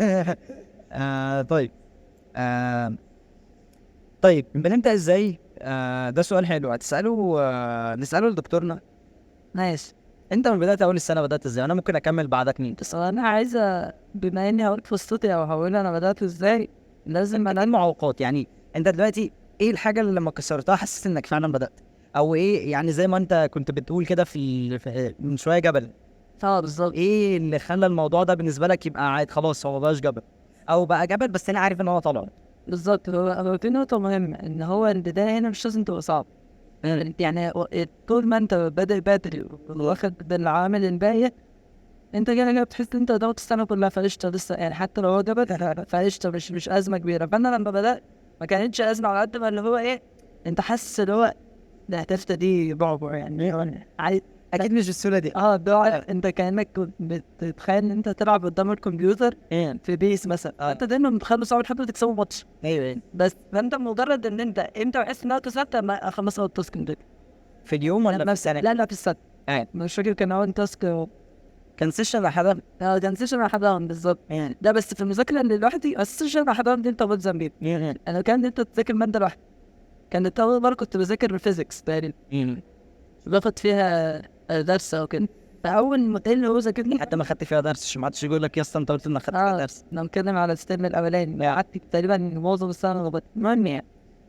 آه طيب آه طيب بنبدا ازاي آه ده سؤال حلو هتساله آه نساله لدكتورنا ماشي انت من بدايه اول السنه بدات ازاي انا ممكن اكمل بعدك مين بس انا عايزه بما اني هقول قصتي او هقول انا بدات ازاي لازم انا انا المعوقات يعني انت دلوقتي ايه الحاجه اللي لما كسرتها حسيت انك فعلا بدات او ايه يعني زي ما انت كنت بتقول كده في, ال- في من شويه جبل اه بالظبط ايه اللي خلى الموضوع ده بالنسبه لك يبقى عادي خلاص هو مبقاش جبل او بقى جبل بس انا عارف ان هو طالع بالظبط هو هو في نقطة مهمة إن هو البداية هنا مش لازم تبقى صعب يعني و- طول ما أنت بادئ بدري واخد بالعامل الباقي أنت كده كده بتحس إن أنت ضغط السنة كلها فقشطة لسه يعني حتى لو هو جبل فقشطة مش مش أزمة كبيرة فأنا لما بدأت ما كانتش أزمة على قد ما اللي هو إيه أنت حاسس اللي هو ده هتفتى دي بعبع يعني عايز اكيد مش بالسهوله دي اه ده انت كانك بتتخيل ان انت تلعب قدام الكمبيوتر في بيس مثلا آه. انت دايما متخيل صعب لحد ما تكسبه ماتش ايوه بس فانت مجرد ان انت امتى بحس انها كسبت لما اخلص اول تاسك ده في اليوم ولا في السنه لا لا في السنه آه. مش فاكر كان اول تاسك كان سيشن لحد اه كان سيشن حضان بالظبط يعني ده بس في المذاكره اللي لوحدي بس السيشن حضان دي انت ملزم بيها انا كان انت تذاكر ماده لوحدك كانت اول مره كنت بذاكر الفيزيكس تقريبا باخد فيها آه، درس او كده فاول ما اللي هو ذاكرت لي حتى ما خدت فيها درس عشان ما حدش يقول لك يا اسطى انت قلت انك خدت فيها اه درس انا بتكلم على الستيم الاولاني قعدت تقريبا معظم السنه غلطت المهم يعني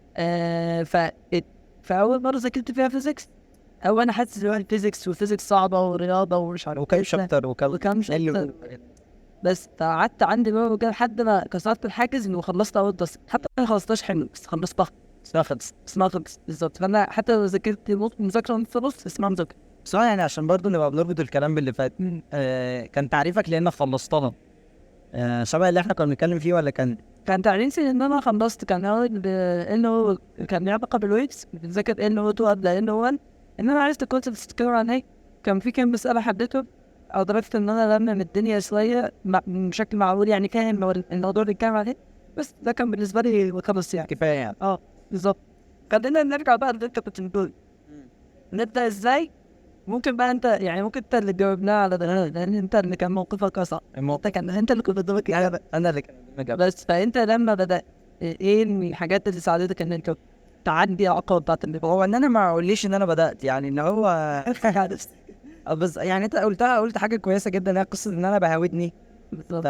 آه ف فاول مره ذاكرت فيها فيزيكس او انا حاسس ان هو الفيزيكس وفيزيكس صعبه ورياضه ومش عارف وكم إيه. شابتر وكم وكم شابتر. بس فقعدت عندي بقى وكده لحد ما كسرت الحاجز انه خلصت اول درس حتى ما خلصتهاش حلو بس خلصتها خلص بس ما خلص بالظبط فانا حتى لو ذاكرت نص مذاكره نص نص اسمها مذاكره بس هو يعني عشان برضه نبقى بنربط الكلام باللي فات آه كان تعريفك لانك خلصتها آه شبه اللي احنا كنا بنتكلم فيه ولا كان كان تعريفي ان انا خلصت كان اول ب- انه كان ليه علاقه بالويبس بتذاكر انه 2 قبل انه 1 ان انا عرفت الكونسيبت بتتكلم عن ايه كان في كام مساله حددتهم او درجت ان انا لمم الدنيا شويه مع- بشكل معقول يعني فاهم هو الموضوع اللي بيتكلم عن ايه بس ده كان بالنسبه لي خلص يعني كفايه يعني اه بالظبط خلينا نرجع بقى اللي انت كنت بتقول نبدا ازاي ممكن بقى انت يعني ممكن انت اللي جاوبناه على ده لان انت اللي كان موقفك اصعب انت كان انت اللي كنت قدامك يعني انا اللي كان قدامي بس فانت لما بدات ايه الحاجات اللي ساعدتك ان انت تعدي العقبه بتاعت اللي هو ان انا ما اقوليش ان انا بدات يعني ان هو آه، بس يعني انت قلتها قلت حاجه كويسه جدا هي قصه ان انا بهاودني ف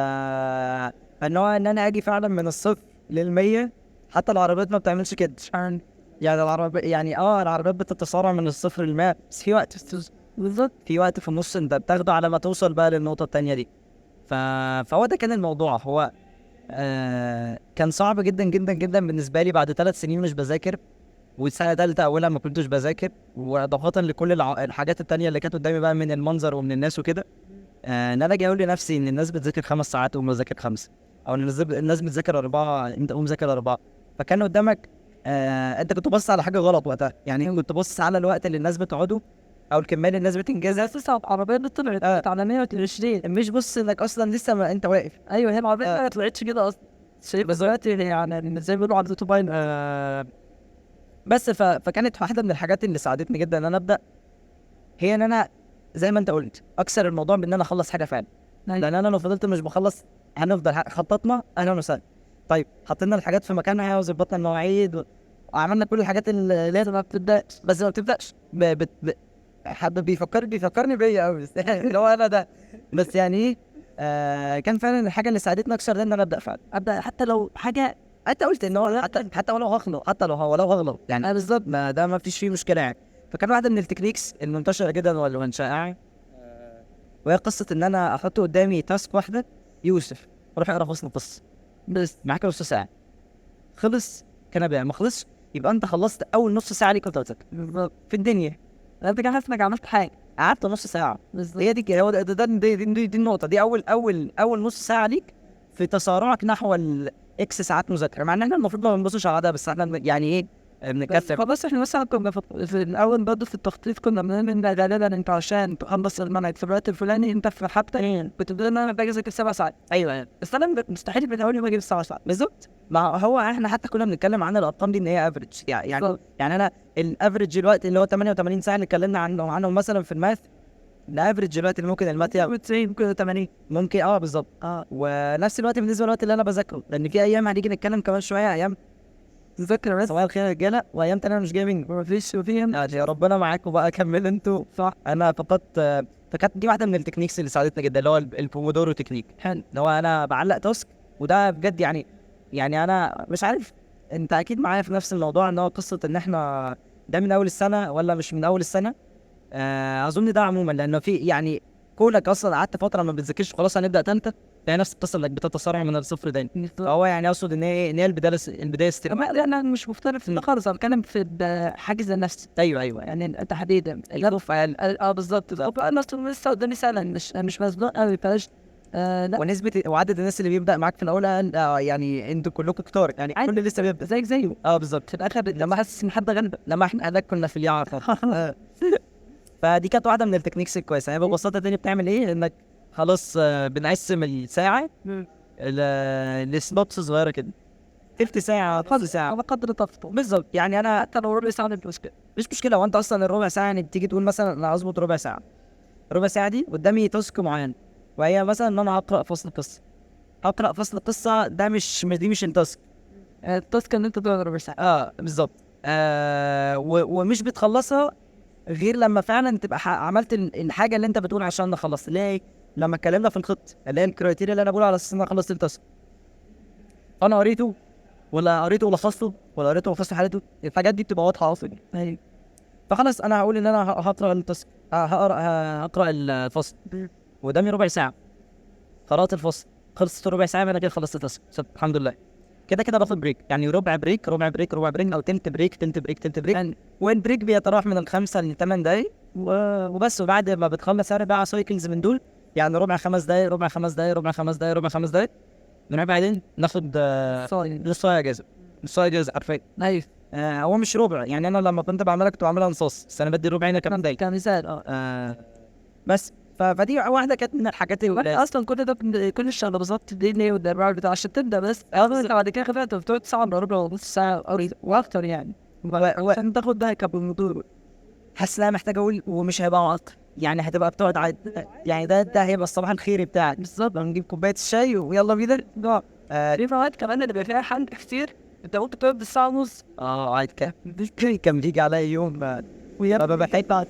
ان هو ان انا اجي فعلا من الصفر للمية حتى العربيات ما بتعملش كده يعني العربية يعني اه العربيات بتتسارع من الصفر للمية بس في وقت بالظبط في وقت في النص انت بتاخده على ما توصل بقى للنقطة التانية دي ف... فهو ده كان الموضوع هو آه كان صعب جدا جدا جدا بالنسبة لي بعد ثلاث سنين مش بذاكر والسنة تالتة أولها ما كنتش بذاكر وإضافة لكل الع... الحاجات التانية اللي كانت قدامي بقى من المنظر ومن الناس وكده آه إن أنا أجي أقول لنفسي إن الناس بتذاكر خمس ساعات وما بذاكر خمسة أو إن الناس الناس بتذاكر أربعة أنت قوم ذاكر أربعة فكان قدامك آه أنت كنت باصص على حاجة غلط وقتها يعني كنت باصص على الوقت اللي الناس بتقعده أو الكمية اللي الناس بتنجزها اساسا العربيه اللي طلعت آه. على 120 مش بص انك اصلا لسه ما انت واقف ايوه هي العربيه آه. ما طلعتش كده اصلا شايف بس دلوقتي يعني زي ما بيقولوا على الاوتوباين آه بس ف... فكانت واحده من الحاجات اللي ساعدتني جدا ان انا ابدا هي ان انا زي ما انت قلت اكسر الموضوع بان انا اخلص حاجه فعلا أيوة. لان انا لو فضلت مش بخلص هنفضل ح- خططنا اهلا وسهلا طيب حطينا الحاجات في مكانها وظبطنا المواعيد و... وعملنا كل الحاجات اللي هي ما بتبداش بس ما بتبداش ب... بت... ب... حد بيفكر بيفكرني بيا قوي بس اللي هو انا ده بس يعني ايه آه كان فعلا الحاجه اللي ساعدتني اكسر ده ان انا ابدا فعلا ابدا حتى لو حاجه انت قلت ان هو حتى حتى ولو هغلط حتى لو ولو هغلط يعني آه بالظبط ما ده ما فيش فيه مشكله يعني فكان واحده من التكنيكس المنتشره جدا واللي شائعه وهي قصه ان انا احط قدامي تاسك واحده يوسف اروح اقرا فصل قصه بس معاك نص ساعه خلص كان بقى ما خلصش يبقى انت خلصت اول نص ساعه ليك كنت بتذاكر بالظبط في الدنيا انت كده حاسس انك عملت حاجه قعدت نص ساعه بالظبط هي دي هو ده, ده, ده دي, دي, دي, دي النقطه دي اول اول اول نص ساعه ليك في تسارعك نحو الاكس ساعات مذاكره مع ان احنا المفروض ما بنبصش على ده بس احنا بن- يعني ايه بس بنكثر خلاص احنا مثلا كنا في, في الاول برضه في التخطيط كنا بنعمل ان غالبا انت عشان تخلص المنهج في الوقت الفلاني انت في حاجتك كنت بتقول ان انا باجي اذاكر سبع ساعات ايوه بس انا مستحيل من اول يوم اجيب سبع ساعات بالظبط ما هو احنا حتى كنا بنتكلم عن الارقام دي ان هي افريج يعني يعني, بالظبط. يعني انا الافريج دلوقتي اللي هو 88 ساعه اللي اتكلمنا عنه عنهم مثلا في الماث الافريج دلوقتي اللي ممكن الماث يبقى 90 ممكن 80 ممكن اه بالظبط اه ونفس الوقت بالنسبه للوقت اللي انا بذاكره لان في ايام هنيجي نتكلم كمان شويه ايام تذاكر بس صباح الخير يا رجاله وايام تانية أنا مش جايبين مفيش وفيهم آه، يا ربنا معاكم بقى كملوا انتوا صح انا فقدت آه، فكانت دي واحده من التكنيكس اللي ساعدتنا جدا اللي هو ال- البومودورو تكنيك حلو اللي هو انا بعلق تاسك وده بجد يعني يعني انا مش عارف انت اكيد معايا في نفس الموضوع ان هو قصه ان احنا ده من اول السنه ولا مش من اول السنه آه اظن ده عموما لانه في يعني كونك اصلا قعدت فتره ما بتذاكرش خلاص هنبدا تالته تلاقي نفسك بتصل انك بتتصارع من الصفر دايما فهو يعني اقصد ان هي ان هي البدايه البدايه استلام ما لا انا مش مختلف في ده خالص انا بتكلم في حاجز النفس ايوه ايوه يعني يعني تحديدا الخوف اه بالظبط طب انا أصلاً لسه قدامي سنه مش مش مزنوق قوي فلاش آه لا ونسبه وعدد الناس اللي بيبدا معاك في الاول أقل، آه يعني انتوا كلكم كتار يعني عادي. كل اللي لسه بيبدا زيك زيه اه بالظبط في الاخر لما حاسس ان حد غلب لما احنا هناك كنا في اليعر آه. فدي كانت واحده من التكنيكس الكويسه يعني ببساطه تاني بتعمل ايه انك خلاص آه، بنقسم الساعه ل- لسلوتس صغيره كده تلت ساعه نص ساعه على قدر طاقته بالظبط يعني انا حتى لو ربع ساعه مش مشكله مش مشكله وانت اصلا الربع ساعه يعني بتيجي تقول مثلا انا اظبط ربع ساعه ربع ساعه دي قدامي تاسك معين وهي مثلا ان انا هقرا فصل قصه هقرا فصل قصه ده مش مش- دي مش التاسك آه، التاسك ان انت تقعد ربع ساعه اه بالظبط آه و- ومش بتخلصها غير لما فعلا تبقى ح- عملت ال- الحاجه اللي انت بتقول عشان نخلص اللي هي لما اتكلمنا في الخط اللي هي الكرايتيريا اللي انا بقول على اساس ان انا خلصت التاسك انا قريته ولا قريته ولخصته ولا قريته ولخصت حالته الحاجات دي بتبقى واضحه اصلا ايوه فخلاص انا هقول ان انا ه- هقرا التاسك ه- هقرا ه- هقرا الفصل قدامي ربع ساعه قرات الفصل خلصت ربع ساعه انا كده خلصت التاسك صد- الحمد لله كده كده باخد بريك يعني ربع بريك ربع بريك ربع بريك او تلت بريك تلت بريك تلت بريك يعني والبريك بيتراوح من الخمسه لثمان دقايق و- وبس وبعد ما بتخلص اربع سايكلز من دول يعني ربع خمس دقايق ربع خمس دقايق ربع خمس دقايق ربع خمس دقايق نروح بعدين ناخد آه، صايم نص ساعه اجازه نص ساعه اجازه حرفيا ايوه آه، هو مش ربع يعني انا لما كنت بعملها كنت بعملها نصاص بس انا بدي ربع هنا كمان دقيقه كمثال اه آه بس ف- فدي واحده كانت من الحاجات واحنا اللي اصلا كل ده بن- كل الشغل بالظبط دي ليه والدربار بتاع عشان تبدا بس انت بعد كده خدت بتقعد ساعه الا ربع ونص ساعه او واكتر يعني عشان تاخد ده كبالموضوع حاسس ان انا محتاج اقول ومش هيبقى معطل يعني هتبقى بتقعد عاد يعني ده ده هيبقى الصباح الخيري بتاعك بالظبط نجيب كوبايه الشاي ويلا بينا نقعد آه في فوائد كمان اللي بيبقى فيها حل كتير انت ممكن تقعد بالساعه ونص اه عاد كان كان بيجي عليا يوم آه، ويا ما بحب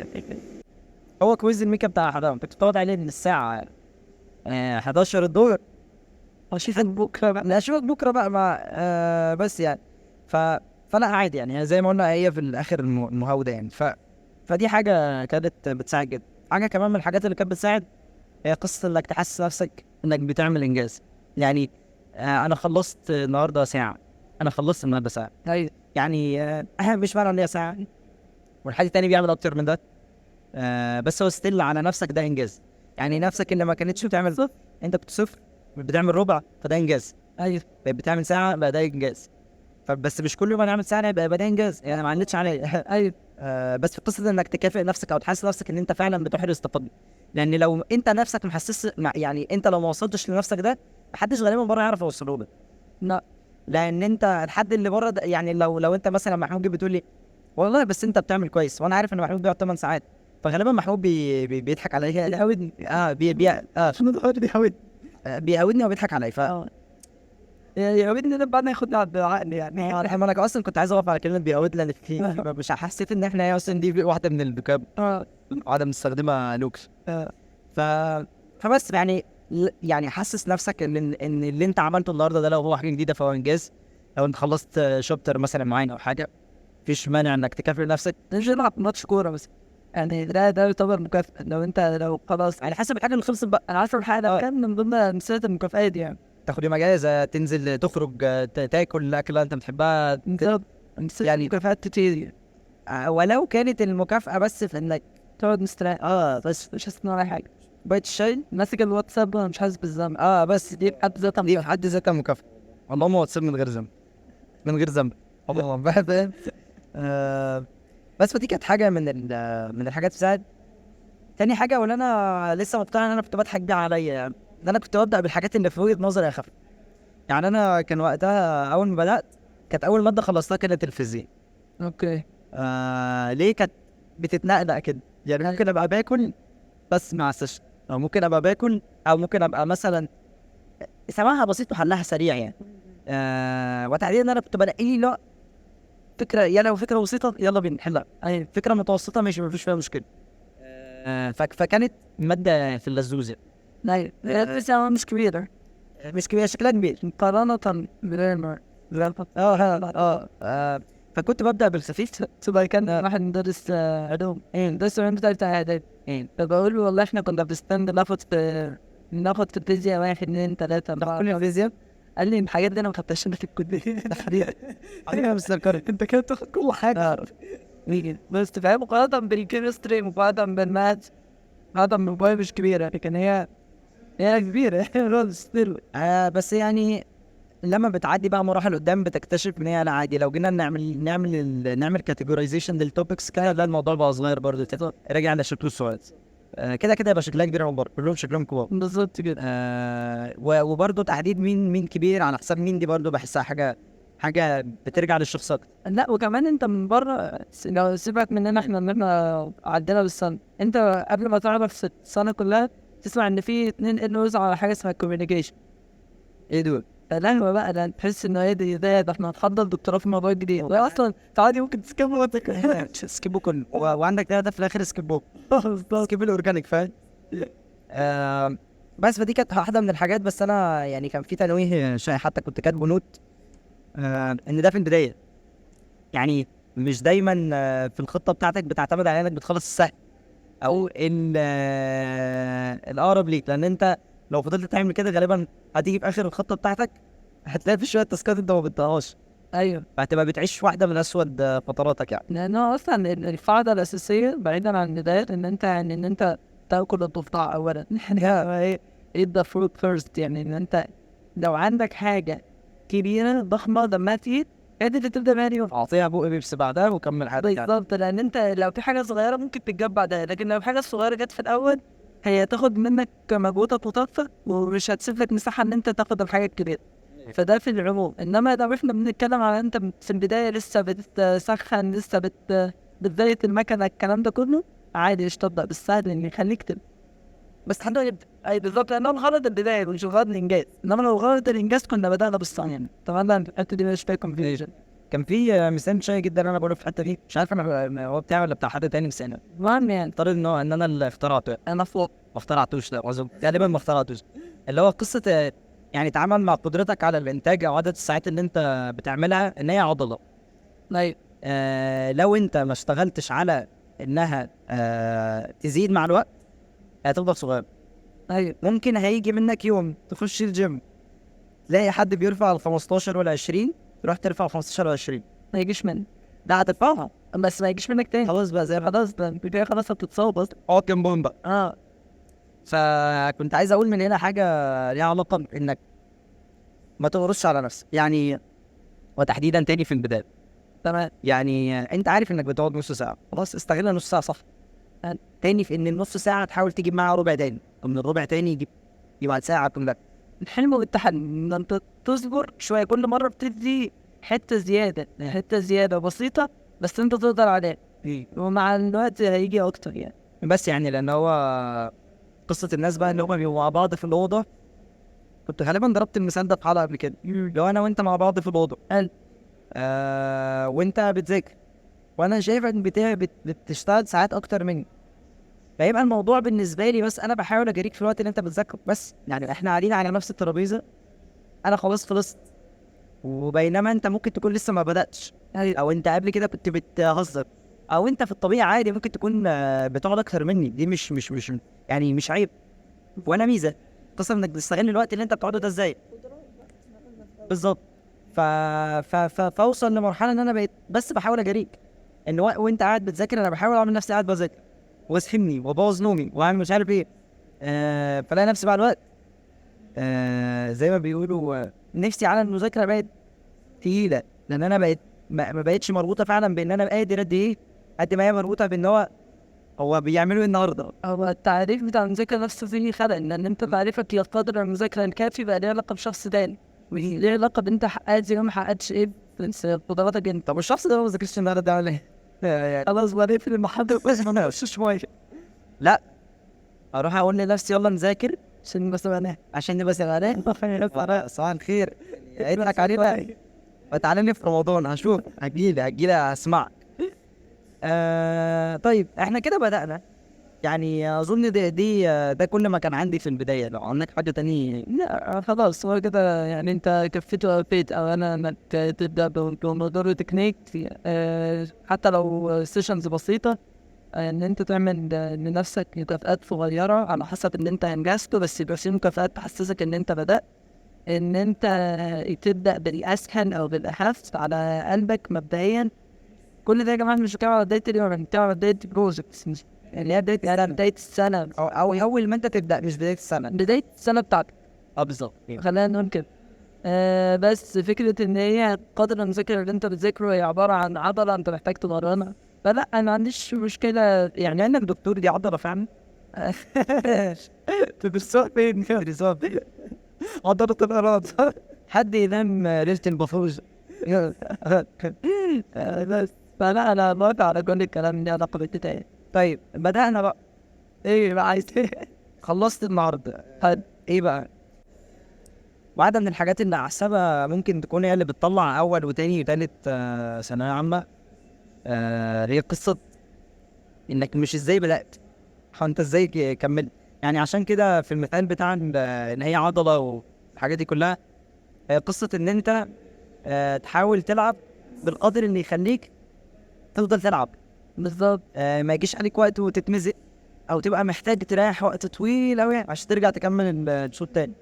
هو كويز الميك اب بتاع حضرتك كنت بتقعد عليه من الساعه آه 11 الظهر اشوفك بكره بقى لا اشوفك بكره بقى مع آه بس يعني ف فلا عادي يعني زي ما قلنا هي في الاخر الم- المهاوده يعني ف فدي حاجه كانت بتساعد جدا حاجه كمان من الحاجات اللي كانت بتساعد هي قصه انك تحسس نفسك انك بتعمل انجاز يعني آه انا خلصت النهارده ساعه انا خلصت النهارده ساعه ايوه يعني آه مش معنى ان هي ساعه والحد التاني بيعمل اكتر من ده آه بس هو ستيل على نفسك ده انجاز يعني نفسك اللي ما كانتش بتعمل صفر انت كنت صفر بتعمل ربع فده انجاز ايوه بقيت بتعمل ساعه بقى ده انجاز فبس مش كل يوم انا اعمل ساعه يبقى يبقى ده انجاز يعني ما عندتش عليه ايوه آه بس في قصه انك تكافئ نفسك او تحسس نفسك ان انت فعلا بتحرز تقدم لان لو انت نفسك محسس مع- يعني انت لو ما وصلتش لنفسك ده محدش غالبا بره يعرف يوصله لك لا لان انت الحد اللي بره ده يعني لو لو انت مثلا محمود جه بتقول لي والله بس انت بتعمل كويس وانا عارف ان محمود بيقعد 8 ساعات فغالبا محمود بي بي بيضحك عليا بيهودني اه بي بي اه بيهودني آه، بيهودني وبيضحك عليا ف اه يهودني ده بعد ياخدني على العقل يعني آه، ما انا اصلا كنت عايز اقف على كلمه بيهود لان في مش حسيت ان احنا هي اصلا دي واحده من البكاب اه واحده بنستخدمها لوكس آه. ف فبس يعني ل- يعني حسس نفسك ان ان اللي انت عملته النهارده ده لو هو حاجه جديده فهو انجاز لو انت خلصت شابتر مثلا معين او حاجه مفيش مانع انك تكافئ نفسك مش نلعب ماتش كوره بس يعني ده ده يعتبر مكافأة لو انت لو خلاص على حسب الحاجه اللي خلصت بقى انا عارف الحاجه ده كان من ضمن امثله المكافآت يعني تاخد يوم اجازه تنزل تخرج ت- تاكل الاكله انت بتحبها ت- امثله امثله يعني- مكافآت كتير يعني آه، ولو كانت المكافاه بس في انك تقعد مستريح اه بس مش حاسس ان ولا حاجه كوبايه الشاي ماسك الواتساب انا مش حاسس بالذنب اه بس دي بحد ذاتها دي في حد ذاتها مكافاه اللهم واتساب من غير ذنب من غير ذنب والله بحب آه بس فدي كانت حاجه من ال- من الحاجات تساعد تاني حاجه واللي انا لسه مقتنع ان انا كنت بضحك بيها عليا يعني ان انا كنت ببدا بالحاجات اللي في وجهه نظري اخف يعني انا كان وقتها اول ما بدات كانت اول ماده خلصتها كانت الفيزياء اوكي آه ليه كانت بتتنقنق كده يعني ممكن ابقى باكل بس مع السيشن او ممكن ابقى باكل او ممكن ابقى مثلا سماعها بسيط وحلها سريع يعني آه وتحديدا انا كنت بلاقي لي لا فكره يا لو فكره بسيطه يلا بينا نحلها يعني فكره متوسطه مش مفيش فيها مشكله آه فك- فكانت ماده في اللزوزه لا بس مش كبيره مش كبيره شكلها كبير مقارنة بالعلم اه اه اه, آه فكنت ببدا بالخفيف تبقى كان واحد مدرس آه، علوم إيه. مدرس علوم بتاع بتاع اعدادي فبقول له والله احنا كنا بنستند ناخد في ناخد في الفيزياء واحد اتنين تلاته اربعه كل الفيزياء قال لي الحاجات دي انا ما خدتهاش انا في الكليه ده حقيقة. ايوه بس الكارت انت كده بتاخد كل حاجه بس فاهم مقارنه بالكيمستري مقارنه بالماث مقارنه بالبايو مش كبيره لكن هي هي كبيره هي ستيل آه بس يعني لما بتعدي بقى مراحل قدام بتكتشف ان هي لا عادي لو جينا نعمل نعمل ال- نعمل كاتيجورايزيشن للتوبكس كده لا الموضوع بقى صغير برضه كده راجع على شكل السؤال آه كده كده يبقى شكلها كبير برضه كلهم شكلهم كبار بالظبط كده آه و- وبرضه تحديد مين مين كبير على حساب مين دي برضه بحسها حاجه حاجه بترجع للشخص اكتر لا وكمان انت من بره س- لو سيبك مننا احنا ان احنا عدينا بالسنه انت قبل ما تعرف في السنه كلها تسمع ان في اتنين انوز على حاجه اسمها كوميونيكيشن ايه دول؟ فلهوة بقى ده تحس انه ايه ده ده ده احنا هنحضر دكتوراه في الموضوع الجديد لا اصلا تعالي ممكن تسكب وقتك سكيبو كله و- وعندك ده ده في الاخر سكيبو سكيب الاورجانيك فاهم آه بس فدي كانت واحده من الحاجات بس انا يعني كان في تنويه شيء حتى كنت كاتبه نوت آه ان ده في البدايه يعني مش دايما آه في الخطه بتاعتك بتعتمد على انك بتخلص السهل او ال آه الاقرب ليك لان انت لو فضلت تعمل كده غالبا هتيجي في اخر الخطه بتاعتك هتلاقي في شويه تاسكات انت ما بتطلعهاش ايوه فهتبقى بتعيش واحده من اسود آه، فتراتك يعني لانه اصلا ال- القاعده الاساسيه بعيدا عن البدايات ان انت يعني ان انت تاكل الضفدع اولا يعني هو ايه eat the fruit first يعني ان انت لو عندك حاجه كبيره ضخمه دمها تقيل انت اللي تبدا بيها اليوم اعطيها بق بيبس بعدها وكمل حياتك يعني. بالظبط لان انت لو في حاجه صغيره ممكن تتجاب بعدها لكن لو حاجه صغيره جت في الاول هي تاخد منك مجهودك وطاقتك ومش هتسيب لك مساحه ان انت تاخد الحاجه الكبيره فده في العموم انما لو احنا بنتكلم على انت في البدايه لسه بتسخن لسه بت بتزيت المكنه الكلام ده كله عادي مش تبدا بالسهل ان يخليك تبدا بس حد يبدا اي بالظبط لان هو الغرض البدايه مش الغرض الانجاز انما لو غرض الانجاز كنا بدانا بالصنع يعني طبعا الحته دي مش فيها كونفيوجن كان في آه، مثال شيق جدا انا بقوله في الحته دي مش عارف انا هو بتاعي ولا بتاع حد تاني بس انا المهم يعني افترض ان هو ان انا اللي اخترعته انا فوق ما اخترعتوش لا أظن غالبا ما اخترعتوش اللي هو قصه آه، يعني تعامل مع قدرتك على الانتاج او عدد الساعات اللي انت بتعملها ان هي عضله ايوه آه لو انت ما اشتغلتش على انها آه تزيد مع الوقت هتفضل صغير ايوه ممكن هيجي منك يوم تخش الجيم تلاقي حد بيرفع ال 15 ولا 20 تروح ترفع 15 ولا 20 ما يجيش منك لا هترفعها بس ما يجيش منك تاني خلاص بقى زي ما خلاص ده البدايه خلاص هتتصاب اصلا اقعد جنبهم بقى اه فكنت عايز اقول من هنا حاجه ليها علاقه بانك ما تغرسش على نفسك يعني وتحديدا تاني في البدايه تمام يعني انت عارف انك بتقعد نص ساعه خلاص استغل نص ساعه صح حلو. تاني في ان النص ساعه تحاول تجيب معاها ربع تاني ومن الربع تاني يجيب يبقى ساعه كلها الحلم والتحدي ان انت تصبر شويه كل مره بتدي حته زياده حته زياده بسيطه بس انت تقدر عليها ومع الوقت هيجي اكتر يعني بس يعني لان هو قصه الناس بقى اللي هم بيبقوا مع بعض في الاوضه كنت غالبا ضربت المثال ده في حلقه قبل كده لو انا وانت مع بعض في الاوضه حلو. آه وانت بتذاكر وانا شايفك بتا... بت... بتشتغل ساعات اكتر مني فيبقى الموضوع بالنسبه لي بس انا بحاول اجاريك في الوقت اللي انت بتذاكره بس يعني احنا قاعدين على نفس الترابيزه انا خلاص خلصت وبينما انت ممكن تكون لسه ما بداتش او انت قبل كده كنت بتهزر او انت في الطبيعي عادي ممكن تكون آه، بتقعد اكتر مني دي مش مش مش يعني مش عيب ولا ميزه قصه انك تستغل الوقت اللي انت بتقعده ده ازاي بالظبط ف... ف... ف... فاوصل لمرحله ان انا بقيت بس بحاول اجاريك ان و... وانت قاعد بتذاكر انا بحاول اعمل نفسي قاعد بذاكر واسحبني وابوظ نومي واعمل مش عارف ايه آه... فلاقي نفسي مع الوقت آه... زي ما بيقولوا آه، نفسي على المذاكره بقت تقيله لان انا بقيت ما, ما بقتش مربوطه فعلا بان انا قادر قد ايه قد ما هي مربوطه بان هو هو بيعملوا ايه النهارده هو التعريف بتاع المذاكره نفسه فيه خلل لان انت تعريفك لقدر المذاكره الكافي بقى ليه علاقه بشخص تاني ليه علاقه بانت حققت ايه وما حققتش ايه في قدراتك انت طب الشخص ده ما ذاكرش النهارده ده عامل ايه؟ خلاص بقى نقفل المحاضره بس ما نقفش شويه لا اروح اقول لنفسي يلا نذاكر عشان بس انا عشان نبقى سنغالين صباح الخير اضحك علينا وتعالى لي في رمضان هشوف هجيلي هجيلي اسمعك آه طيب احنا كده بدأنا يعني اظن دي, دي ده كل ما كان عندي في البدايه لو عندك حاجه تاني لا خلاص هو كده يعني انت كفيت وقفيت او انا انك تبدا بموضوع تكنيك في آه حتى لو سيشنز بسيطه ان انت تعمل لنفسك مكافآت صغيرة على حسب ان انت انجزت بس يبقى في مكافآت تحسسك ان انت بدأت ان انت تبدأ بالاسهل او بالاخف على قلبك مبدئيا كل ده يا جماعة مش بتكلم على بداية اليوم أنا بتكلم على بداية البروجكت مش اللي هي بداية يعني بداية السنة او او اول ما انت تبدا مش بدايه السنه بداية السنة بتاعتك اه بالظبط خلينا نقول كده آه بس فكرة إن هي قدر المذاكرة اللي أنت بتذاكره هي عبارة عن عضلة أنت محتاج تمرنها فلا أنا ما عنديش مشكلة يعني انك دكتور دي عضله فعلا تدرسوها فين؟ تدرسوها فين؟ عضله الاراد حد ينام ليله البفوز آه بس فلا أنا موافق على كل الكلام اللي علاقة بالبداية طيب بدانا بقى إيه بقى عايز إيه؟ خلصت النهارده حد- ايه بقى؟ واحدة من الحاجات اللي أحسبها ممكن تكون هي اللي بتطلع أول وتاني وتالت آه، ثانوية عامة آه، هي قصة إنك مش إزاي بدأت هو أنت إزاي ك- كملت يعني عشان كده في المثال بتاع إن إن هي عضلة والحاجات دي كلها هي قصة إن أنت آه، تحاول تلعب بالقدر اللي يخليك تفضل تلعب بالظبط آه، ما يجيش عليك وقت وتتمزق او تبقى محتاج تريح وقت طويل قوي عشان ترجع تكمل ال- الشوط تاني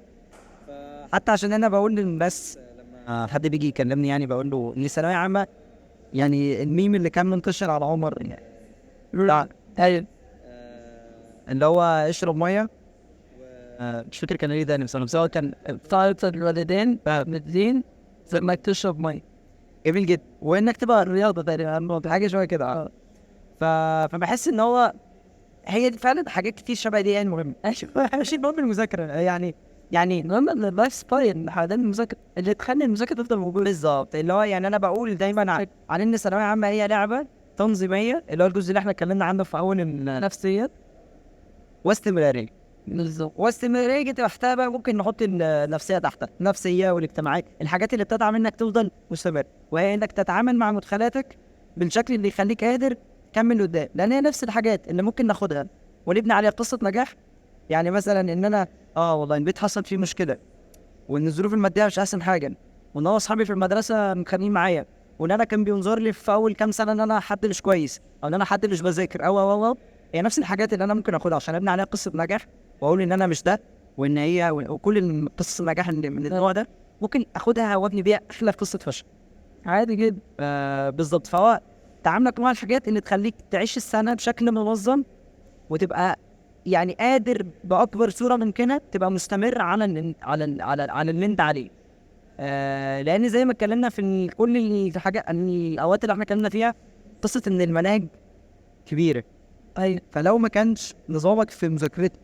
حتى عشان انا بقول للناس لما حد بيجي يكلمني يعني بقول له ان ثانويه عامه يعني الميم اللي كان منتشر على عمر يعني بتاع أيوة اللي هو اشرب ميه آه، مش فاكر كان ايه ده نفسه بس هو كان طاعة الوالدين مدين زي ما تشرب مي جميل جدا وانك تبقى الرياضة تقريبا حاجه شويه كده آه. ف... فبحس ان هو هي دي فعلا حاجات كتير شبه دي يعني مهمه مش المهم المذاكره يعني يعني المهم ان اللايف ستايل حوالين المذاكرة اللي تخلي المذاكرة تفضل موجودة بالظبط اللي هو يعني انا بقول دايما ع- عن ان الثانويه العامه هي لعبه تنظيميه اللي هو الجزء اللي احنا اتكلمنا عنه في اول ال- نفسيا واستمراريه بالظبط واستمراريه تحتها بقى ممكن نحط النفسيه تحتها النفسيه والاجتماعيه الحاجات اللي بتدعم انك تفضل مستمر وهي انك تتعامل مع مدخلاتك بالشكل اللي يخليك قادر تكمل قدام لان هي نفس الحاجات اللي ممكن ناخدها ونبني عليها قصه نجاح يعني مثلا ان انا اه والله البيت حصل فيه مشكله وان الظروف الماديه مش احسن حاجه وان هو اصحابي في المدرسه متخانقين معايا وان انا كان بينظر لي في اول كام سنه ان انا حد مش كويس او ان انا حد مش بذاكر او او او هي نفس الحاجات اللي انا ممكن اخدها عشان ابني عليها قصه نجاح واقول ان انا مش ده وان هي وكل قصص النجاح اللي من النوع ده ممكن اخدها وابني بيها احلى قصه فشل عادي جدا آه بالظبط فهو تعاملك مع الحاجات اللي تخليك تعيش السنه بشكل منظم وتبقى يعني قادر باكبر صوره ممكنه تبقى مستمر على ال على ال على, ال على اللي انت عليه آه لان زي ما اتكلمنا في ال- كل الحاجات الاوقات اللي احنا اتكلمنا فيها قصه ان المناهج كبيره ايوه فلو ما كانش نظامك في مذاكرتك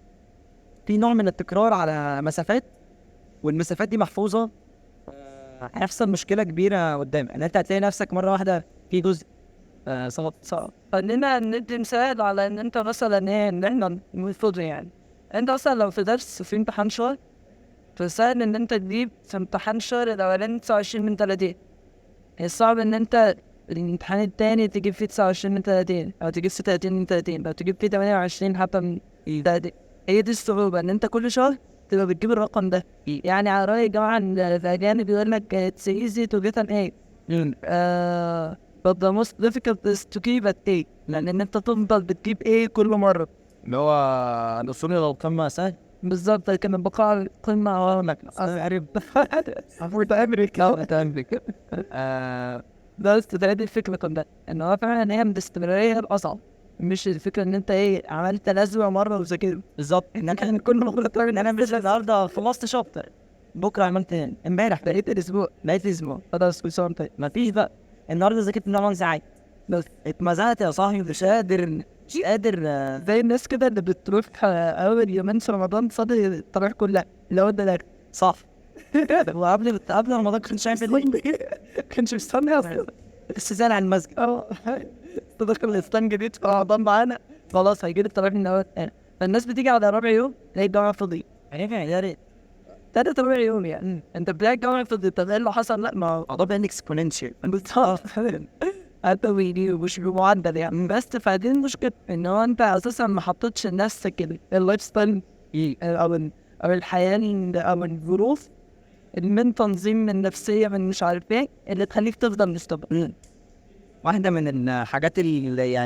في نوع من التكرار على مسافات والمسافات دي محفوظه آه، هيحصل مشكله كبيره قدام ان انت هتلاقي نفسك مره واحده في جزء آه، سقط صعب خلينا ندي مثال على ان انت مثلا ايه ان احنا المفروض يعني انت مثلا لو في درس في امتحان شهر فسهل ان انت تجيب في امتحان شهر الاولاني 29 من 30 الصعب ان انت الامتحان التاني تجيب فيه 29 من 30 او تجيب 36 من 30 او تجيب فيه 28 حتى من 30 هي دي الصعوبة ان انت كل شهر تبقى بتجيب الرقم ده يعني على رأي الجماعة الأجانب بيقول لك it's easy to get an A uh, but the most difficult is to keep at A لأن إن أنت تفضل بتجيب A كل مرة اللي هو الوصول الى القمه سهل بالظبط لكن البقاء على القمة هو لك عارف عفوت امريكا آه بس ده دي الفكرة كلها إن هو فعلا هي من الاستمرارية الأصعب مش الفكرة إن أنت إيه عملت لازمة مرة وذاكرت بالظبط ان انا كل مره تعمل ان انا مش النهارده خلصت شابتر بكره عملت تاني امبارح بقيت الأسبوع بقيت اسبوع خلاص كل سنة طيب مفيش بقى النهارده ذاكرت 8 ساعات بس اتمزقت يا صاحبي مش قادر مش قادر آه، زي الناس كده اللي بتروح آه، أول يومين في رمضان تصلي التراويح كلها اللي هو ده صح وقبل قبل رمضان كنت شايف كانش مستني اصلا لسه زال عن المسجد اه تدخل الاسلام جديد في رمضان معانا خلاص هيجي لي التراويح من اول تاني فالناس بتيجي على رابع يوم تلاقي الجامعه فاضيه يا ريت تالت رابع يوم يعني انت بتلاقي الجامعه فاضيه طب ايه اللي حصل؟ لا ما هو الموضوع بقى اكسبوننشال بالظبط حتى ويدي مش بمعدل يعني بس فدي المشكله ان هو انت اساسا ما حطيتش لنفسك ال- اللايف ستايل او ال- او الحياه ال- او الظروف من تنظيم من نفسيه من مش عارف ايه اللي تخليك تفضل مستمر واحده من الحاجات اللي يعني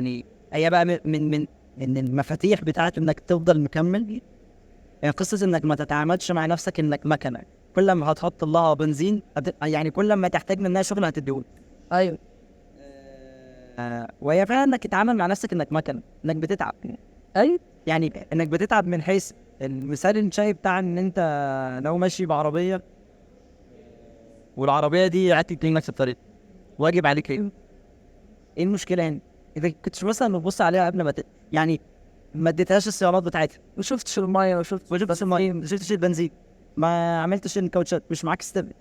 هي بقى من من من من المفاتيح بتاعت انك تفضل مكمل هي قصه انك ما تتعاملش مع نفسك انك مكنه كل ما هتحط لها بنزين هت... يعني كل ما تحتاج منها شغل هتديهولك ايوه آه وهي فعلا انك تتعامل مع نفسك انك مكنه انك بتتعب ايوه يعني انك بتتعب من حيث المثال الشاي بتاع ان انت لو ماشي بعربيه والعربيه دي عدت تجيلك في الطريق واجب عليك ايه؟ ايه المشكله هنا؟ اذا كنتش مثلا بتبص عليها قبل ما ت... يعني ما اديتهاش الصيانات بتاعتها ما شفتش الميه ما شفتش ما شفتش الميه ما شفتش البنزين ما عملتش الكاوتشات مش معاك ستيب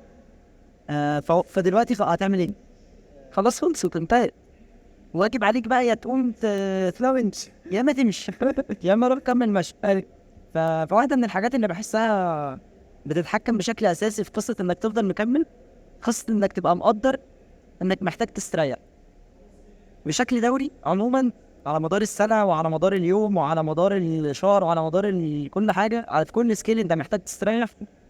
آه ف... فدلوقتي خ- هتعمل ايه؟ خلاص خلصت انتهت واجب عليك بقى يا تقوم ت- تلونش يا ما تمشي يا اما روح كمل مشي ف... فواحده من الحاجات اللي بحسها بتتحكم بشكل اساسي في قصه انك تفضل مكمل قصه انك تبقى مقدر انك محتاج تستريح بشكل دوري عموما على مدار السنه وعلى مدار اليوم وعلى مدار الشهر وعلى مدار ال... كل حاجه على في كل سكيل انت محتاج تستريح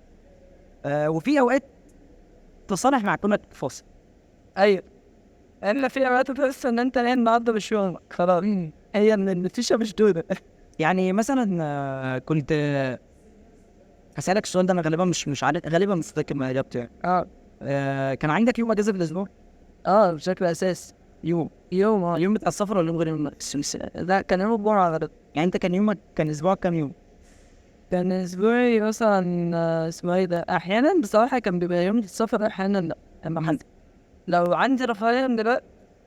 آه وفي اوقات تصالح مع كونك فاصل ايوه الا في اوقات تحس ان انت ايه النهارده مش يومك خلاص هي ان النتيجه مش دودة يعني مثلا آه، كنت آه، هسألك السؤال ده انا غالبا مش مش عارف غالبا مش فاكر ما اجابته يعني اه آه، كان عندك يوم اجازه في الاسبوع؟ اه بشكل اساسي يوم يوم اه اليوم بتاع السفر ولا يوم غير يوم السمس لا كان يوم الجمعه غلط يعني انت كان يومك كان اسبوعك كام يوم؟ كان اسبوعي مثلا آه، اسمه ايه ده احيانا بصراحه كان بيبقى يوم السفر احيانا لا اما حد لو عندي رفاهيه من دلوقتي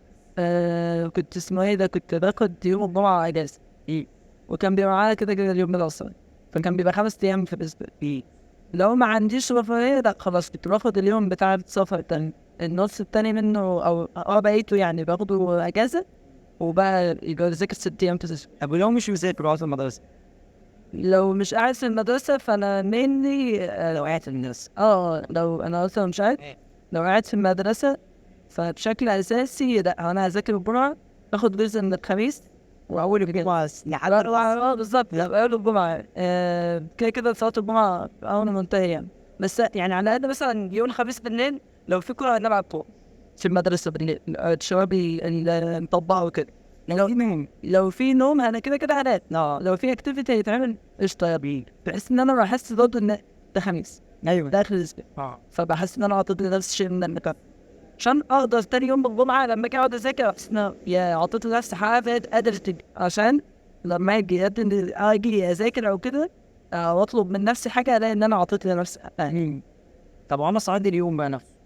آه كنت اسمه ايه ده كنت باخد يوم الجمعه اجازه ايه وكان بيبقى معايا كده كده اليوم ده اصلا فكان بيبقى خمس ايام في الاسبوع ايه لو ما عنديش رفاهيه لا خلاص كنت باخد اليوم بتاع السفر التاني النص التاني منه او اه بقيته يعني باخده اجازه وبقى يبقى بذاكر ست ايام في الاسبوع طب ولو مش مسافر وقعد في المدرسه لو مش قاعد في المدرسه فانا مينلي لو قاعد في المدرسه اه لو انا اصلا مش قاعد إيه. لو قاعد في المدرسة فبشكل أساسي لا أنا هذاكر الجمعة آخد جزء من الخميس وأول الجمعة اه بالظبط لا أول الجمعة آه، كده كده صلاة الجمعة أول منتهي يعني بس يعني على الأقل مثلا يوم الخميس بالليل لو في كورة نلعب كورة في المدرسة بالليل الشباب اللي مطبقوا كده لو نوم لو في نوم أنا كده كده هنام اه لو في اكتيفيتي هيتعمل قشطة يا بيه بحس إن أنا بحس برضه إن ده خميس ايوه ده آخر الأسبوع اه فبحس ان انا اعطيت لنفسي شيء من النكد عشان اقدر تاني يوم الجمعه لما اجي اقعد اذاكر احس ان يا اعطيت لنفسي حاجه قادر تجي عشان لما اجي أدن- اجي اذاكر او كده آه، واطلب من نفسي حاجه الاقي ان انا اعطيت لنفسي حقها. مم. طب وانا صعيد اليوم بقى نفسه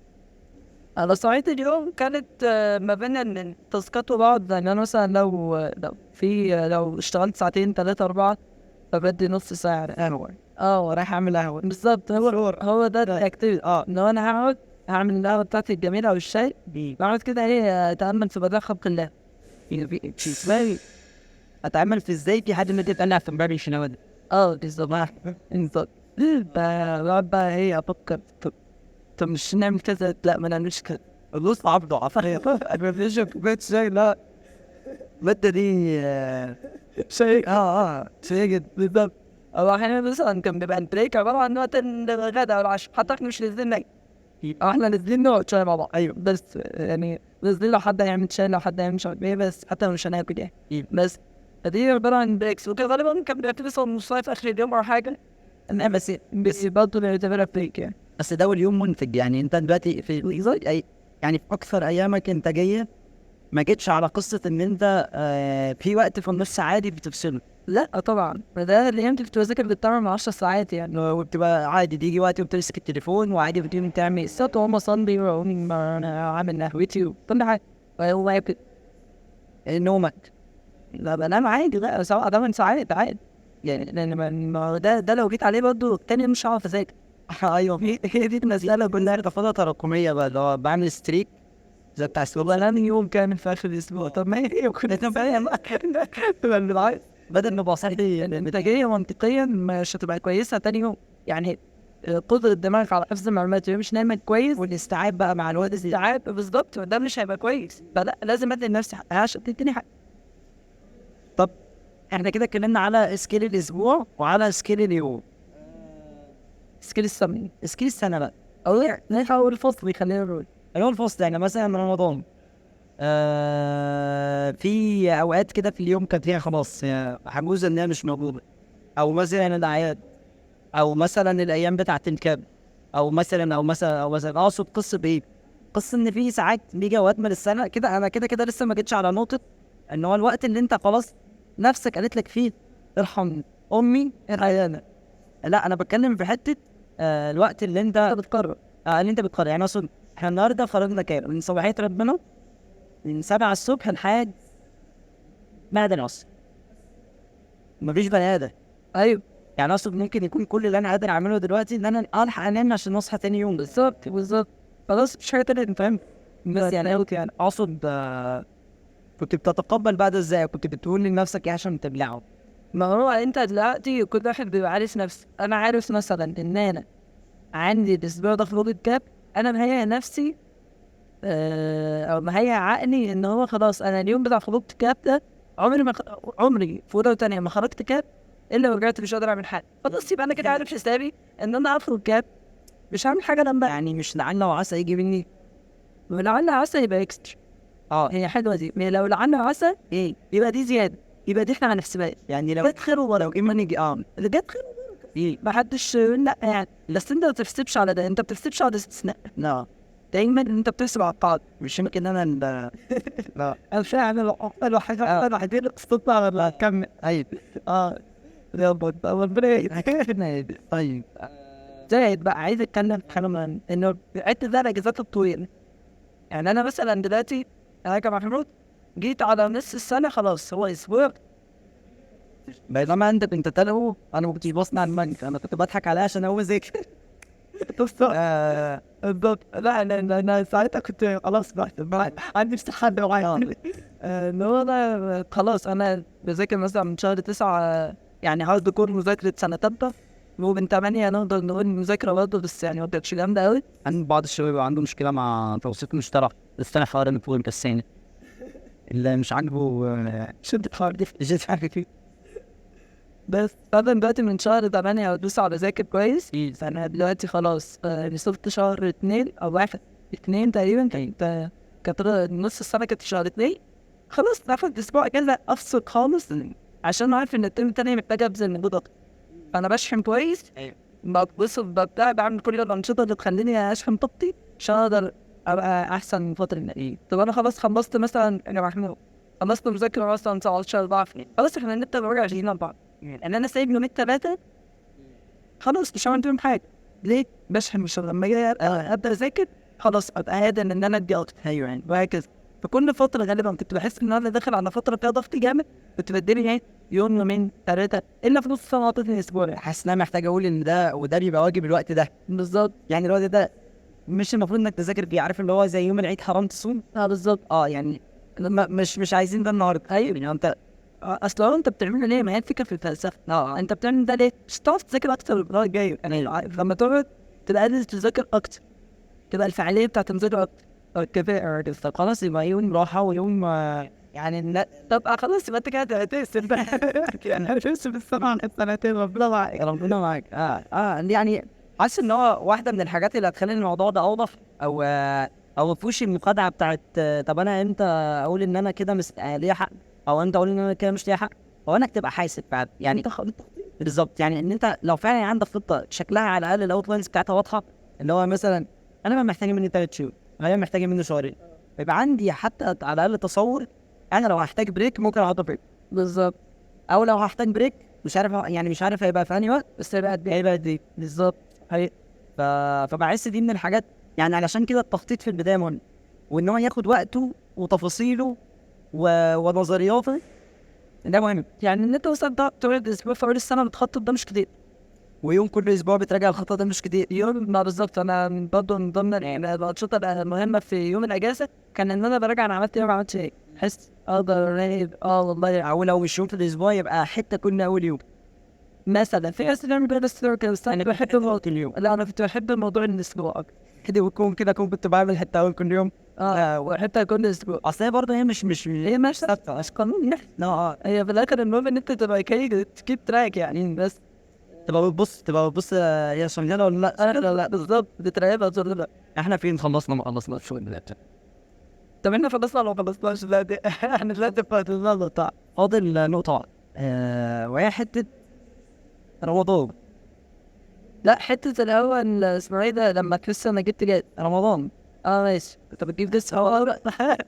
انا صحيت اليوم كانت آه، ما بين ان التاسكات وبعض يعني انا مثلا لو لو في لو اشتغلت ساعتين ثلاثه اربعه فبدي نص ساعه قهوه اه ورايح اعمل قهوه بالظبط هو هو ده الاكتيفيتي اه ان انا هقعد هعمل القهوه بتاعتي الجميله او الشاي بي- بعد كده ايه اتامل في بدائع خلق الله في- في- في بالي اتعامل في ازاي في حد مدي تقلع في مبابي شنو ده اه بالظبط بالظبط بقعد بقى ايه افكر طب طب مش نعمل كذا لا ما نعملش كذا الوسط عبده عفريت انا بشرب كوبايه شاي لا الماده دي آه، شيء اه اه شاي جدا بالظبط او احيانا مثلا كان بيبقى البريك عباره عن وقت الغداء او العشاء حتى احنا مش نازلين ناكل او احنا نازلين نقعد شويه مع بعض ايوه بس يعني نازلين لو حد هيعمل شاي لو حد هيعمل مش عارف ايه بس حتى لو مش هناكل يعني إيه. بس فدي عباره عن بريكس وكان غالبا كان بيبقى في مثلا نص ساعه في اخر اليوم او حاجه انا بس بس برضه بيعتبرها بريك يعني بس ده اول يوم منتج يعني انت دلوقتي في أي يعني في اكثر ايامك انتاجيه ما جيتش على قصه ان انت آه في وقت في النص عادي بتفصله لا طبعا ده الايام دي كنت بذاكر بالتمام من 10 ساعات يعني وبتبقى عادي تيجي وقت وبتمسك التليفون وعادي بتقوم تعمل السبت وهم صلي واقوم عامل قهوتي وكل حاجه وهو ياكل نومك لا بنام عادي لا سواء 8 ساعات عادي يعني لان ما- ما ده ده لو جيت عليه برضه تاني يوم مش هعرف اذاكر ايوه في هي دي المساله كلها تاخدها تراكميه بقى اللي هو بعمل ستريك زي بتاع السوق بنام يوم كامل في اخر الاسبوع طب ما هي كنت فاهم بالعكس بدل ما بقى صحي الانتاجيه منطقيا مش هتبقى كويسه تاني يوم يعني قدرة الدماغ على حفظ المعلومات وهي مش نايمة كويس والاستيعاب بقى مع الوقت الاستيعاب بالظبط ده مش هيبقى كويس فلا لازم ادي لنفسي حقها عشان تديني حق احنا كده اتكلمنا على سكيل الاسبوع وعلى سكيل اليوم سكيل السمن سكيل السنه بقى او نحاول الفصل خلينا نقول اللي هو الفصل يعني مثلا رمضان آه في اوقات كده في اليوم كانت هي خلاص هي حجوزه ان هي مش موجوده او مثلا الاعياد او مثلا الايام بتاعه الكاب او مثلا او مثلا او مثلا اقصد قصه بايه؟ قصه ان في ساعات بيجي اوقات من السنه كده انا كده كده لسه ما جيتش على نقطه ان هو الوقت اللي انت خلاص نفسك قالت لك فيه ارحم امي ارحمنا لا انا بتكلم في حته آه الوقت اللي انت بتقرر آه اللي انت بتقرر يعني اقصد احنا النهارده خرجنا كام؟ من صباحيه ربنا من سبعة الصبح لحد بعد العصر مفيش بني ادم ايوه يعني اقصد ممكن يكون كل اللي انا قادر اعمله دلوقتي ان انا الحق انام عشان اصحى تاني يوم بالظبط بالظبط خلاص مش حاجه تانية انت فاهم بس يعني قلت يعني اقصد آه، كنت بتتقبل بعد ازاي كنت بتقول لنفسك ايه عشان تبلعه ما هو انت دلوقتي كل واحد بيبقى عارف نفسه انا عارف مثلا ان انا عندي الاسبوع ده خروج كاب انا مهيئ نفسي آه، او مهيئ عقلي ان هو خلاص انا اليوم بتاع خروج كاب ده عمري ما خ... عمري في اولى وتانية ما خرجت كاب الا ورجعت مش قادر اعمل حاجه خلاص يبقى انا كده عارف حسابي ان انا اخرج كاب مش هعمل حاجه لما يعني مش لعل وعسى يجي مني لعل عسى يبقى اكسترا اه هي حلوه دي لو لعل عسى ايه يبقى دي زياده يبقى دي احنا ما نحسبهاش يعني لو جت خير وبركه لو جه مني اه اللي جت خير ايه ما حدش يقول لا يعني بس انت ما بتحسبش على ده انت بتحسبش على الاستثناء لا دايما انت بتحسب على القاعده مش يمكن انا ال- لا الفعل الوحيد آه. الوحيد اللي استطاع ولا كمل ايوه اه يلا ربنا يهديك. طيب زائد بقى عايز اتكلم في حاجه من انه حته ده الاجازات الطويله يعني انا مثلا دلوقتي انا كمحمود جيت على نص السنه خلاص هو اسبوع بينما انت كنت تلقوا انا ما كنتش بصنع المانجا انا كنت بضحك عليها عشان هو ذاكر آه، بالضبط لا انا انا أنا ساعتها كنت خلاص بقى بقى عندي امتحان معين آه، ان هو انا خلاص انا بذاكر مثلا من شهر تسعة يعني هارد كور مذاكرة سنة تالتة ومن تمانية نقدر نقول مذاكرة برضه بس يعني ما كانتش جامدة أوي عند بعض الشباب بيبقى عنده مشكله مع توثيق مشترك استنى حوار ان فوق الكسانة اللي مش عاجبه آه، شد الحوار دي جيت حاجه كده بس فأنا دلوقتي من شهر تمانية أو تسعة بذاكر كويس فأنا دلوقتي خلاص آه، وصلت شهر اتنين أو واحد اتنين تقريبا كانت كانت نص السنة كانت في شهر اتنين خلاص ناخد أسبوع أجازة أفصل خالص عشان عارف إن الترم التاني محتاج أبذل مجهود أكتر فأنا بشحن كويس أيوة. ببص ببدأ بعمل كل الأنشطة اللي تخليني أشحن طاقتي عشان أقدر أبقى أحسن من فترة النهائية طب أنا خلاص خلصت مثلا يا محمود خلصت مذاكرة مثلا 19 4 خلاص إحنا نبدأ نراجع 20 4 ان انا سايب يومين ثلاثه خلاص مش هعمل فيهم حاجه ليه؟ بشحن مش لما اجي أ- ابدا اذاكر خلاص ابقى قادر ان انا ادي اكتر ايوه يعني وهكذا فكل فتره غالبا كنت بحس ان انا داخل على فتره فيها ضغط جامد كنت بديني يعني يوم يومين ثلاثه الا في نص سنه عطتني اسبوع حاسس ان انا محتاج اقول ان ده وده بيبقى واجب الوقت ده بالظبط يعني الوقت ده مش المفروض انك تذاكر فيه عارف اللي هو زي يوم العيد حرام تصوم اه بالظبط اه يعني ما مش مش عايزين ده النهارده ايوه يعني انت اصل هو انت بتعمله ليه؟ ما هي الفكره في الفلسفه اه انت بتعمل ده ليه؟ مش هتعرف تذاكر اكتر المره الجايه يعني عارف، لما تقعد تبقى قادر تذاكر اكتر تبقى الفعاليه بتاعت المذاكره اكتر او الكفاءه طب خلاص يبقى يوم راحه ويوم آه، يعني لا طب آه خلاص يبقى انت كده هتقسم بقى يعني هتقسم السنه السنتين ربنا معاك ربنا معاك اه اه يعني حاسس ان هو واحده من الحاجات اللي هتخلي الموضوع ده اوضح او آه، او ما فيهوش المخادعه بتاعت آه، طب انا امتى اقول ان انا كده مس... آه، ليا حق او انت اقول ان انا كده مش ليا حق هو انك تبقى حاسب فعلا يعني انت خ- بالظبط يعني ان انت لو فعلا عندك خطه شكلها على الاقل الاوت لاينز بتاعتها واضحه اللي هو مثلا انا ما محتاج مني ثلاث شهور انا محتاج مني شهرين يبقى عندي حتى على الاقل تصور انا لو هحتاج بريك ممكن احط بريك بالظبط او لو هحتاج بريك مش عارف يعني مش عارف هيبقى في انهي وقت بس هيبقى قد ايه هيبقى قد ايه بالظبط هي ف... فبحس دي من الحاجات يعني علشان كده التخطيط في البدايه مهم وان هو ياخد وقته وتفاصيله و... ونظرياته ده مهم يعني ان انت مثلا تقعد تقعد اسبوع في اول السنه بتخطط ده مش كتير ويوم كل اسبوع بتراجع الخطه ده مش كتير يوم ما بالظبط انا برضه من ضمن ال- الانشطه المهمه في يوم الاجازه كان ان انا براجع انا عملت ايه وما عملتش ايه احس اقدر اراقب اه والله او لو مش يوم في الاسبوع يبقى حته كنا اول يوم مثلا في ناس بتعمل بين ستورك بس انا بحب الموضوع كل يوم لا انا كنت بحب الموضوع الاسبوع اكتر كده ويكون كده كون كنت بعمل حته اول كل يوم اه وحتى كل اسبوع اصل هي برضه هي مش مش هي مش ثابته مش قانون يعني لا اه هي في الاخر المهم ان انت تبقى كي تكيب تراك يعني بس تبقى بتبص تبقى بتبص آه، هي شغاله ولا لا لا لا لا بالظبط بتراقبها ولا لا احنا فين خلصنا ما خلصنا شو اللي طب احنا خلصنا ولا ما خلصناش دلوقتي احنا دلوقتي فاضلنا نقطة فاضل نقطة آه وهي حتة رمضان لا حتة الأول اسمه ايه ده لما لسه أنا جبت جاي رمضان اه ماشي انت بتجيب لسه اه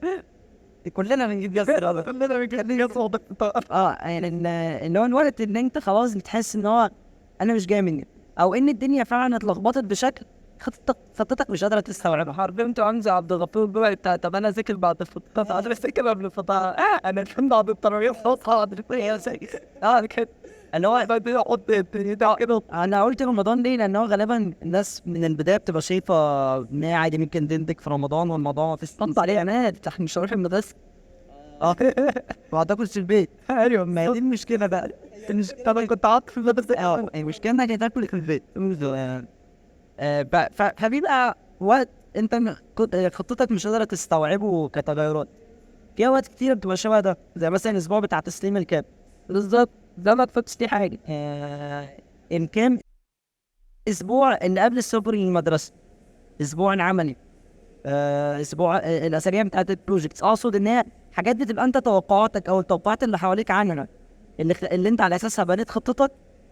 كلنا بنجيب جاز كلنا بنجيب جاز اه يعني ال- اللي هو الوقت ان انت خلاص بتحس ان هو انا مش جاي مني او ان الدنيا فعلا اتلخبطت بشكل خطتك خطتك مش قادره تستوعبها حرفيا انتوا عامل زي عبد الغفور الجوعي بتاع طب انا ذاكر بعد الفطار انا بذاكر قبل الفطار اه انا فهمت بعد التراويح خلاص بعد الفطار يا سيدي اه كده اللي هو بعدين احط الدنيا كده انا قلت رمضان ليه لان هو غالبا الناس من البدايه بتبقى شايفه ان هي عادي ممكن تندك في رمضان والموضوع ما فيش طنط عليه عناد احنا مش هنروح المدرسة اه ما هتاكل في البيت ايوه ما هي دي المشكله بقى مش طب انا كنت قعدت في المدرسة اه المشكله انك هتاكل في البيت آه، آه، ف- ف- فبيبقى وقت انت م- كنت- آه، خطتك مش قادره تستوعبه كتغيرات في اوقات كتير بتبقى شبه ده زي مثلا الاسبوع بتاع تسليم الكاب بالظبط ده ما تفكش فيه حاجة آه، ان كان اسبوع اللي قبل السفر للمدرسه اسبوع العملي آه، اسبوع آه، الاسابيع بتاعت البروجكتس اقصد ان هي حاجات بتبقى انت توقعاتك او التوقعات اللي حواليك عنها اللي, خ- اللي انت على اساسها بنيت خطتك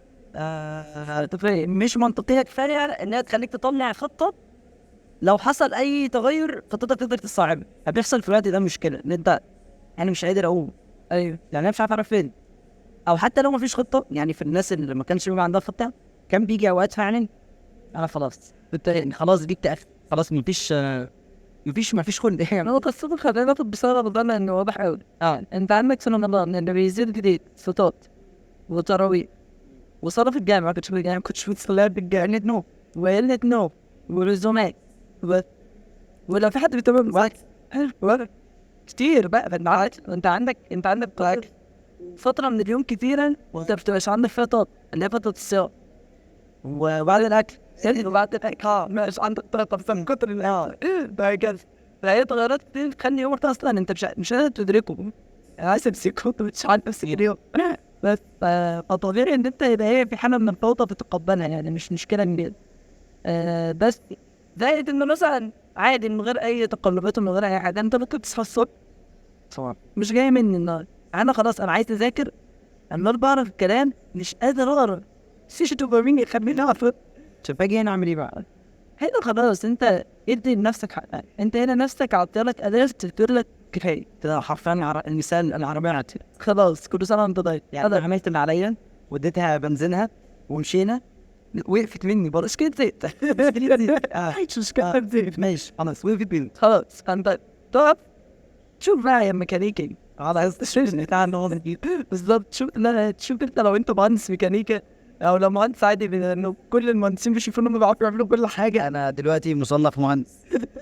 آه مش منطقيه كفايه انها تخليك تطلع خطه لو حصل اي تغير خطتك تقدر تستوعبها فبيحصل في الوقت ده مشكله ان انت انا مش قادر اقوم ايوه يعني انا مش عارف اروح فين او حتى لو ما فيش خطه يعني في الناس اللي ما كانش بيبقى عندها خطه كان بيجي اوقات فعلا انا خلاص كنت يعني خلاص جبت اخر خلاص مفيش آه، مفيش مفيش خلق يعني هو قصته خلينا ناخد بسبب ده لانه واضح قوي اه انت عندك في رمضان اللي بيزيد جديد فطاط وتراويح وصلاة في الجامع كنتش في الجامع كنتش بتصلي في الجامع قلة نوم وقلة نوم ولزومات و... ولو في حد بيتابع معاك و- كتير بقى فانت عارف انت عندك انت عندك بقى فترة من اليوم كتيرة وانت بتبقاش عندك فيها طاقة اللي هي فترة الصيام وبعد الاكل سيد وبعد الاكل اه مش عندك طاقة بس من كتر ال- ده كده فهي تغيرات دي بتخلي يومك ده اصلا انت مش مش قادر تدركه عايز تمسكه انت مش عارف تمسك اليوم بس ف- فطبيعي ان انت يبقى هي في حاله من الفوضى تتقبلها يعني مش مشكله كبيره آه بس زائد انه مثلا عادي من غير اي تقلبات ومن غير اي حاجه انت ممكن تصحى الصبح طبعا مش جاي مني النهارده انا خلاص انا عايز اذاكر عمال بعرف الكلام مش قادر اقرا فيش دوبامين يخليني اعرف شوف اجي هنا اعمل ايه بقى هنا خلاص انت ادي لنفسك حقها انت هنا نفسك عطيلك اداه تقول لك كفايه كده حرفيا عر- المثال العربيه عتي خلاص كل سنه وانت طيب يعني انا عملت اللي عليا واديتها بنزينها ومشينا وقفت مني برضه مش كده زيت آه. مش مشكله زيت ماشي خلاص وقفت مني خلاص فانت تقف شوف بقى يا ميكانيكي هذا عايز تشوف بتاع النهارده بالظبط شوف لا تشوف انت لو انت مهندس ميكانيكا او لو مهندس عادي لانه كل المهندسين بيشوفوا انهم بيعرفوا يعملوا كل حاجه انا دلوقتي مصنف مهندس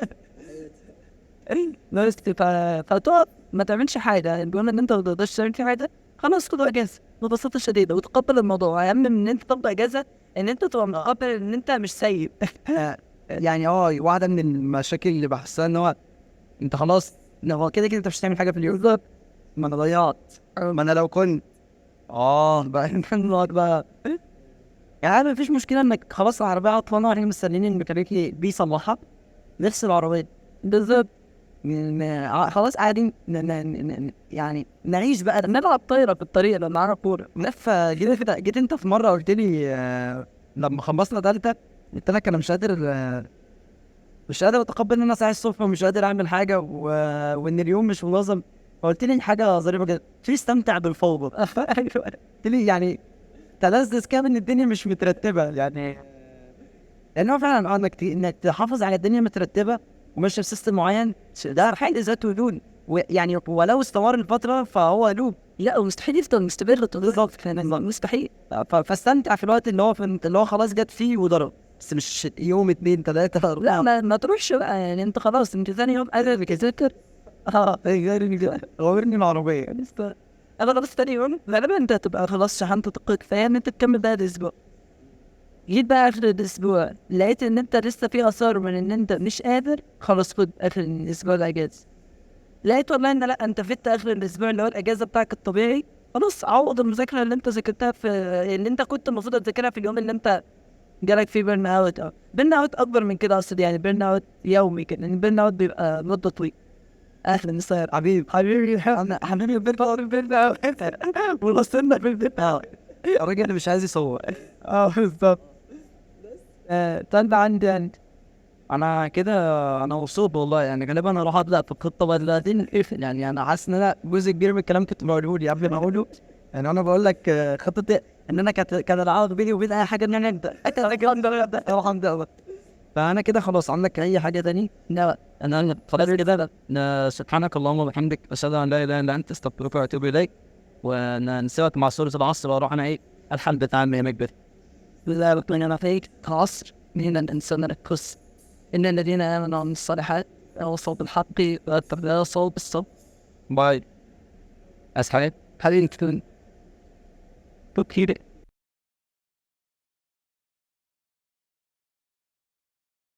بس ف... فتقف ما تعملش حاجه بيقول ان انت ما تقدرش تعمل في حاجه خلاص خد اجازه ببساطه شديده وتقبل الموضوع اهم من ان انت تاخد اجازه ان انت تبقى متقبل ان انت مش سيء يعني اه واحده من المشاكل اللي بحسها ان هو انت خلاص لا، هو كده كده انت مش هتعمل حاجه في اليوم بالظبط ما انا ضيعت ما انا لو كنت اه بقى نقعد بقى يعني مفيش مشكله انك خلاص العربيه عطلانه واحنا مستنيين الميكانيكي بيصلحها نفس العربيه بالظبط ن- ن- خلاص قاعدين ن- ن- ن- ن- يعني نعيش بقى نلعب طايره في الطريق لان اعرف كوره نف جيت انت جيت انت في مره قلت لي آه، لما خلصنا تالتة قلت لك انا مش قادر آه، مش قادر اتقبل ان انا صاحي الصبح ومش قادر اعمل حاجه و... وان اليوم مش منظم فقلت لي حاجه ظريفه جدا قلت لي استمتع بالفوضى ايوه قلت لي يعني تلذذ كده ان الدنيا مش مترتبه يعني لان هو فعلا اه انك ت- انك تحافظ على الدنيا مترتبه وماشيه بسيستم معين ده في حد ذاته لون ويعني ولو استمر الفتره فهو لوب لا ومستحيل يفضل مستمر طول الوقت مستحيل ف- فاستمتع في الوقت اللي هو في اللي هو خلاص جت فيه وضرب بس مش يوم اتنين تلاته لا اربعه ما, ما تروحش بقى يعني انت خلاص انت ثاني يوم قادر تذاكر اه غيرني العربيه بس انا خلاص تاني يوم غالبا انت هتبقى خلاص شحنت طاقتك كفايه ان انت تكمل بقى الاسبوع جيت بقى اخر الاسبوع لقيت ان انت لسه في اثار من ان انت مش قادر خلاص خد اخر الاسبوع الاجازه لقيت والله ان لا انت فت اخر الاسبوع اللي هو الاجازه بتاعك الطبيعي خلاص عوض المذاكره اللي انت ذاكرتها في اللي انت كنت المفروض تذاكرها في اليوم اللي انت جالك فيه بيرن اوت اه بيرن اوت اكبر من كده اصل يعني بيرن اوت يومي كده يعني بيرن اوت بيبقى مده طويله اهلا وسهلا حبيبي حبيبي انا حبيبي البنت البنت وصلنا في البنت الراجل مش عايز يصور اه بالظبط آه، طب عندي انت انا كده انا مبسوط والله يعني غالبا هروح ابدا في الخطه بقى دلوقتي يعني انا حاسس ان انا جزء كبير من الكلام كنت بقوله لي قبل ما اقوله يعني انا بقول لك آه، خطه ان انا كانت كان العوض بيني وبين اي حاجه ان انا ابدا اروح ابدا بقى. فانا كده خلاص عندك اي حاجه تاني؟ لا انا خلاص كده آه، سبحانك اللهم وبحمدك اشهد ان لا اله الا انت استغفرك واتوب اليك ونسيبك مع سوره العصر واروح انا ايه الحل بتاع المهمك بيه لا بطلنا فيك عصر من الانسان الكس ان الذين امنوا وعملوا الصالحات وصوا بالحق وتواصوا بالصبر باي اسحاق حبيبي تكون بكير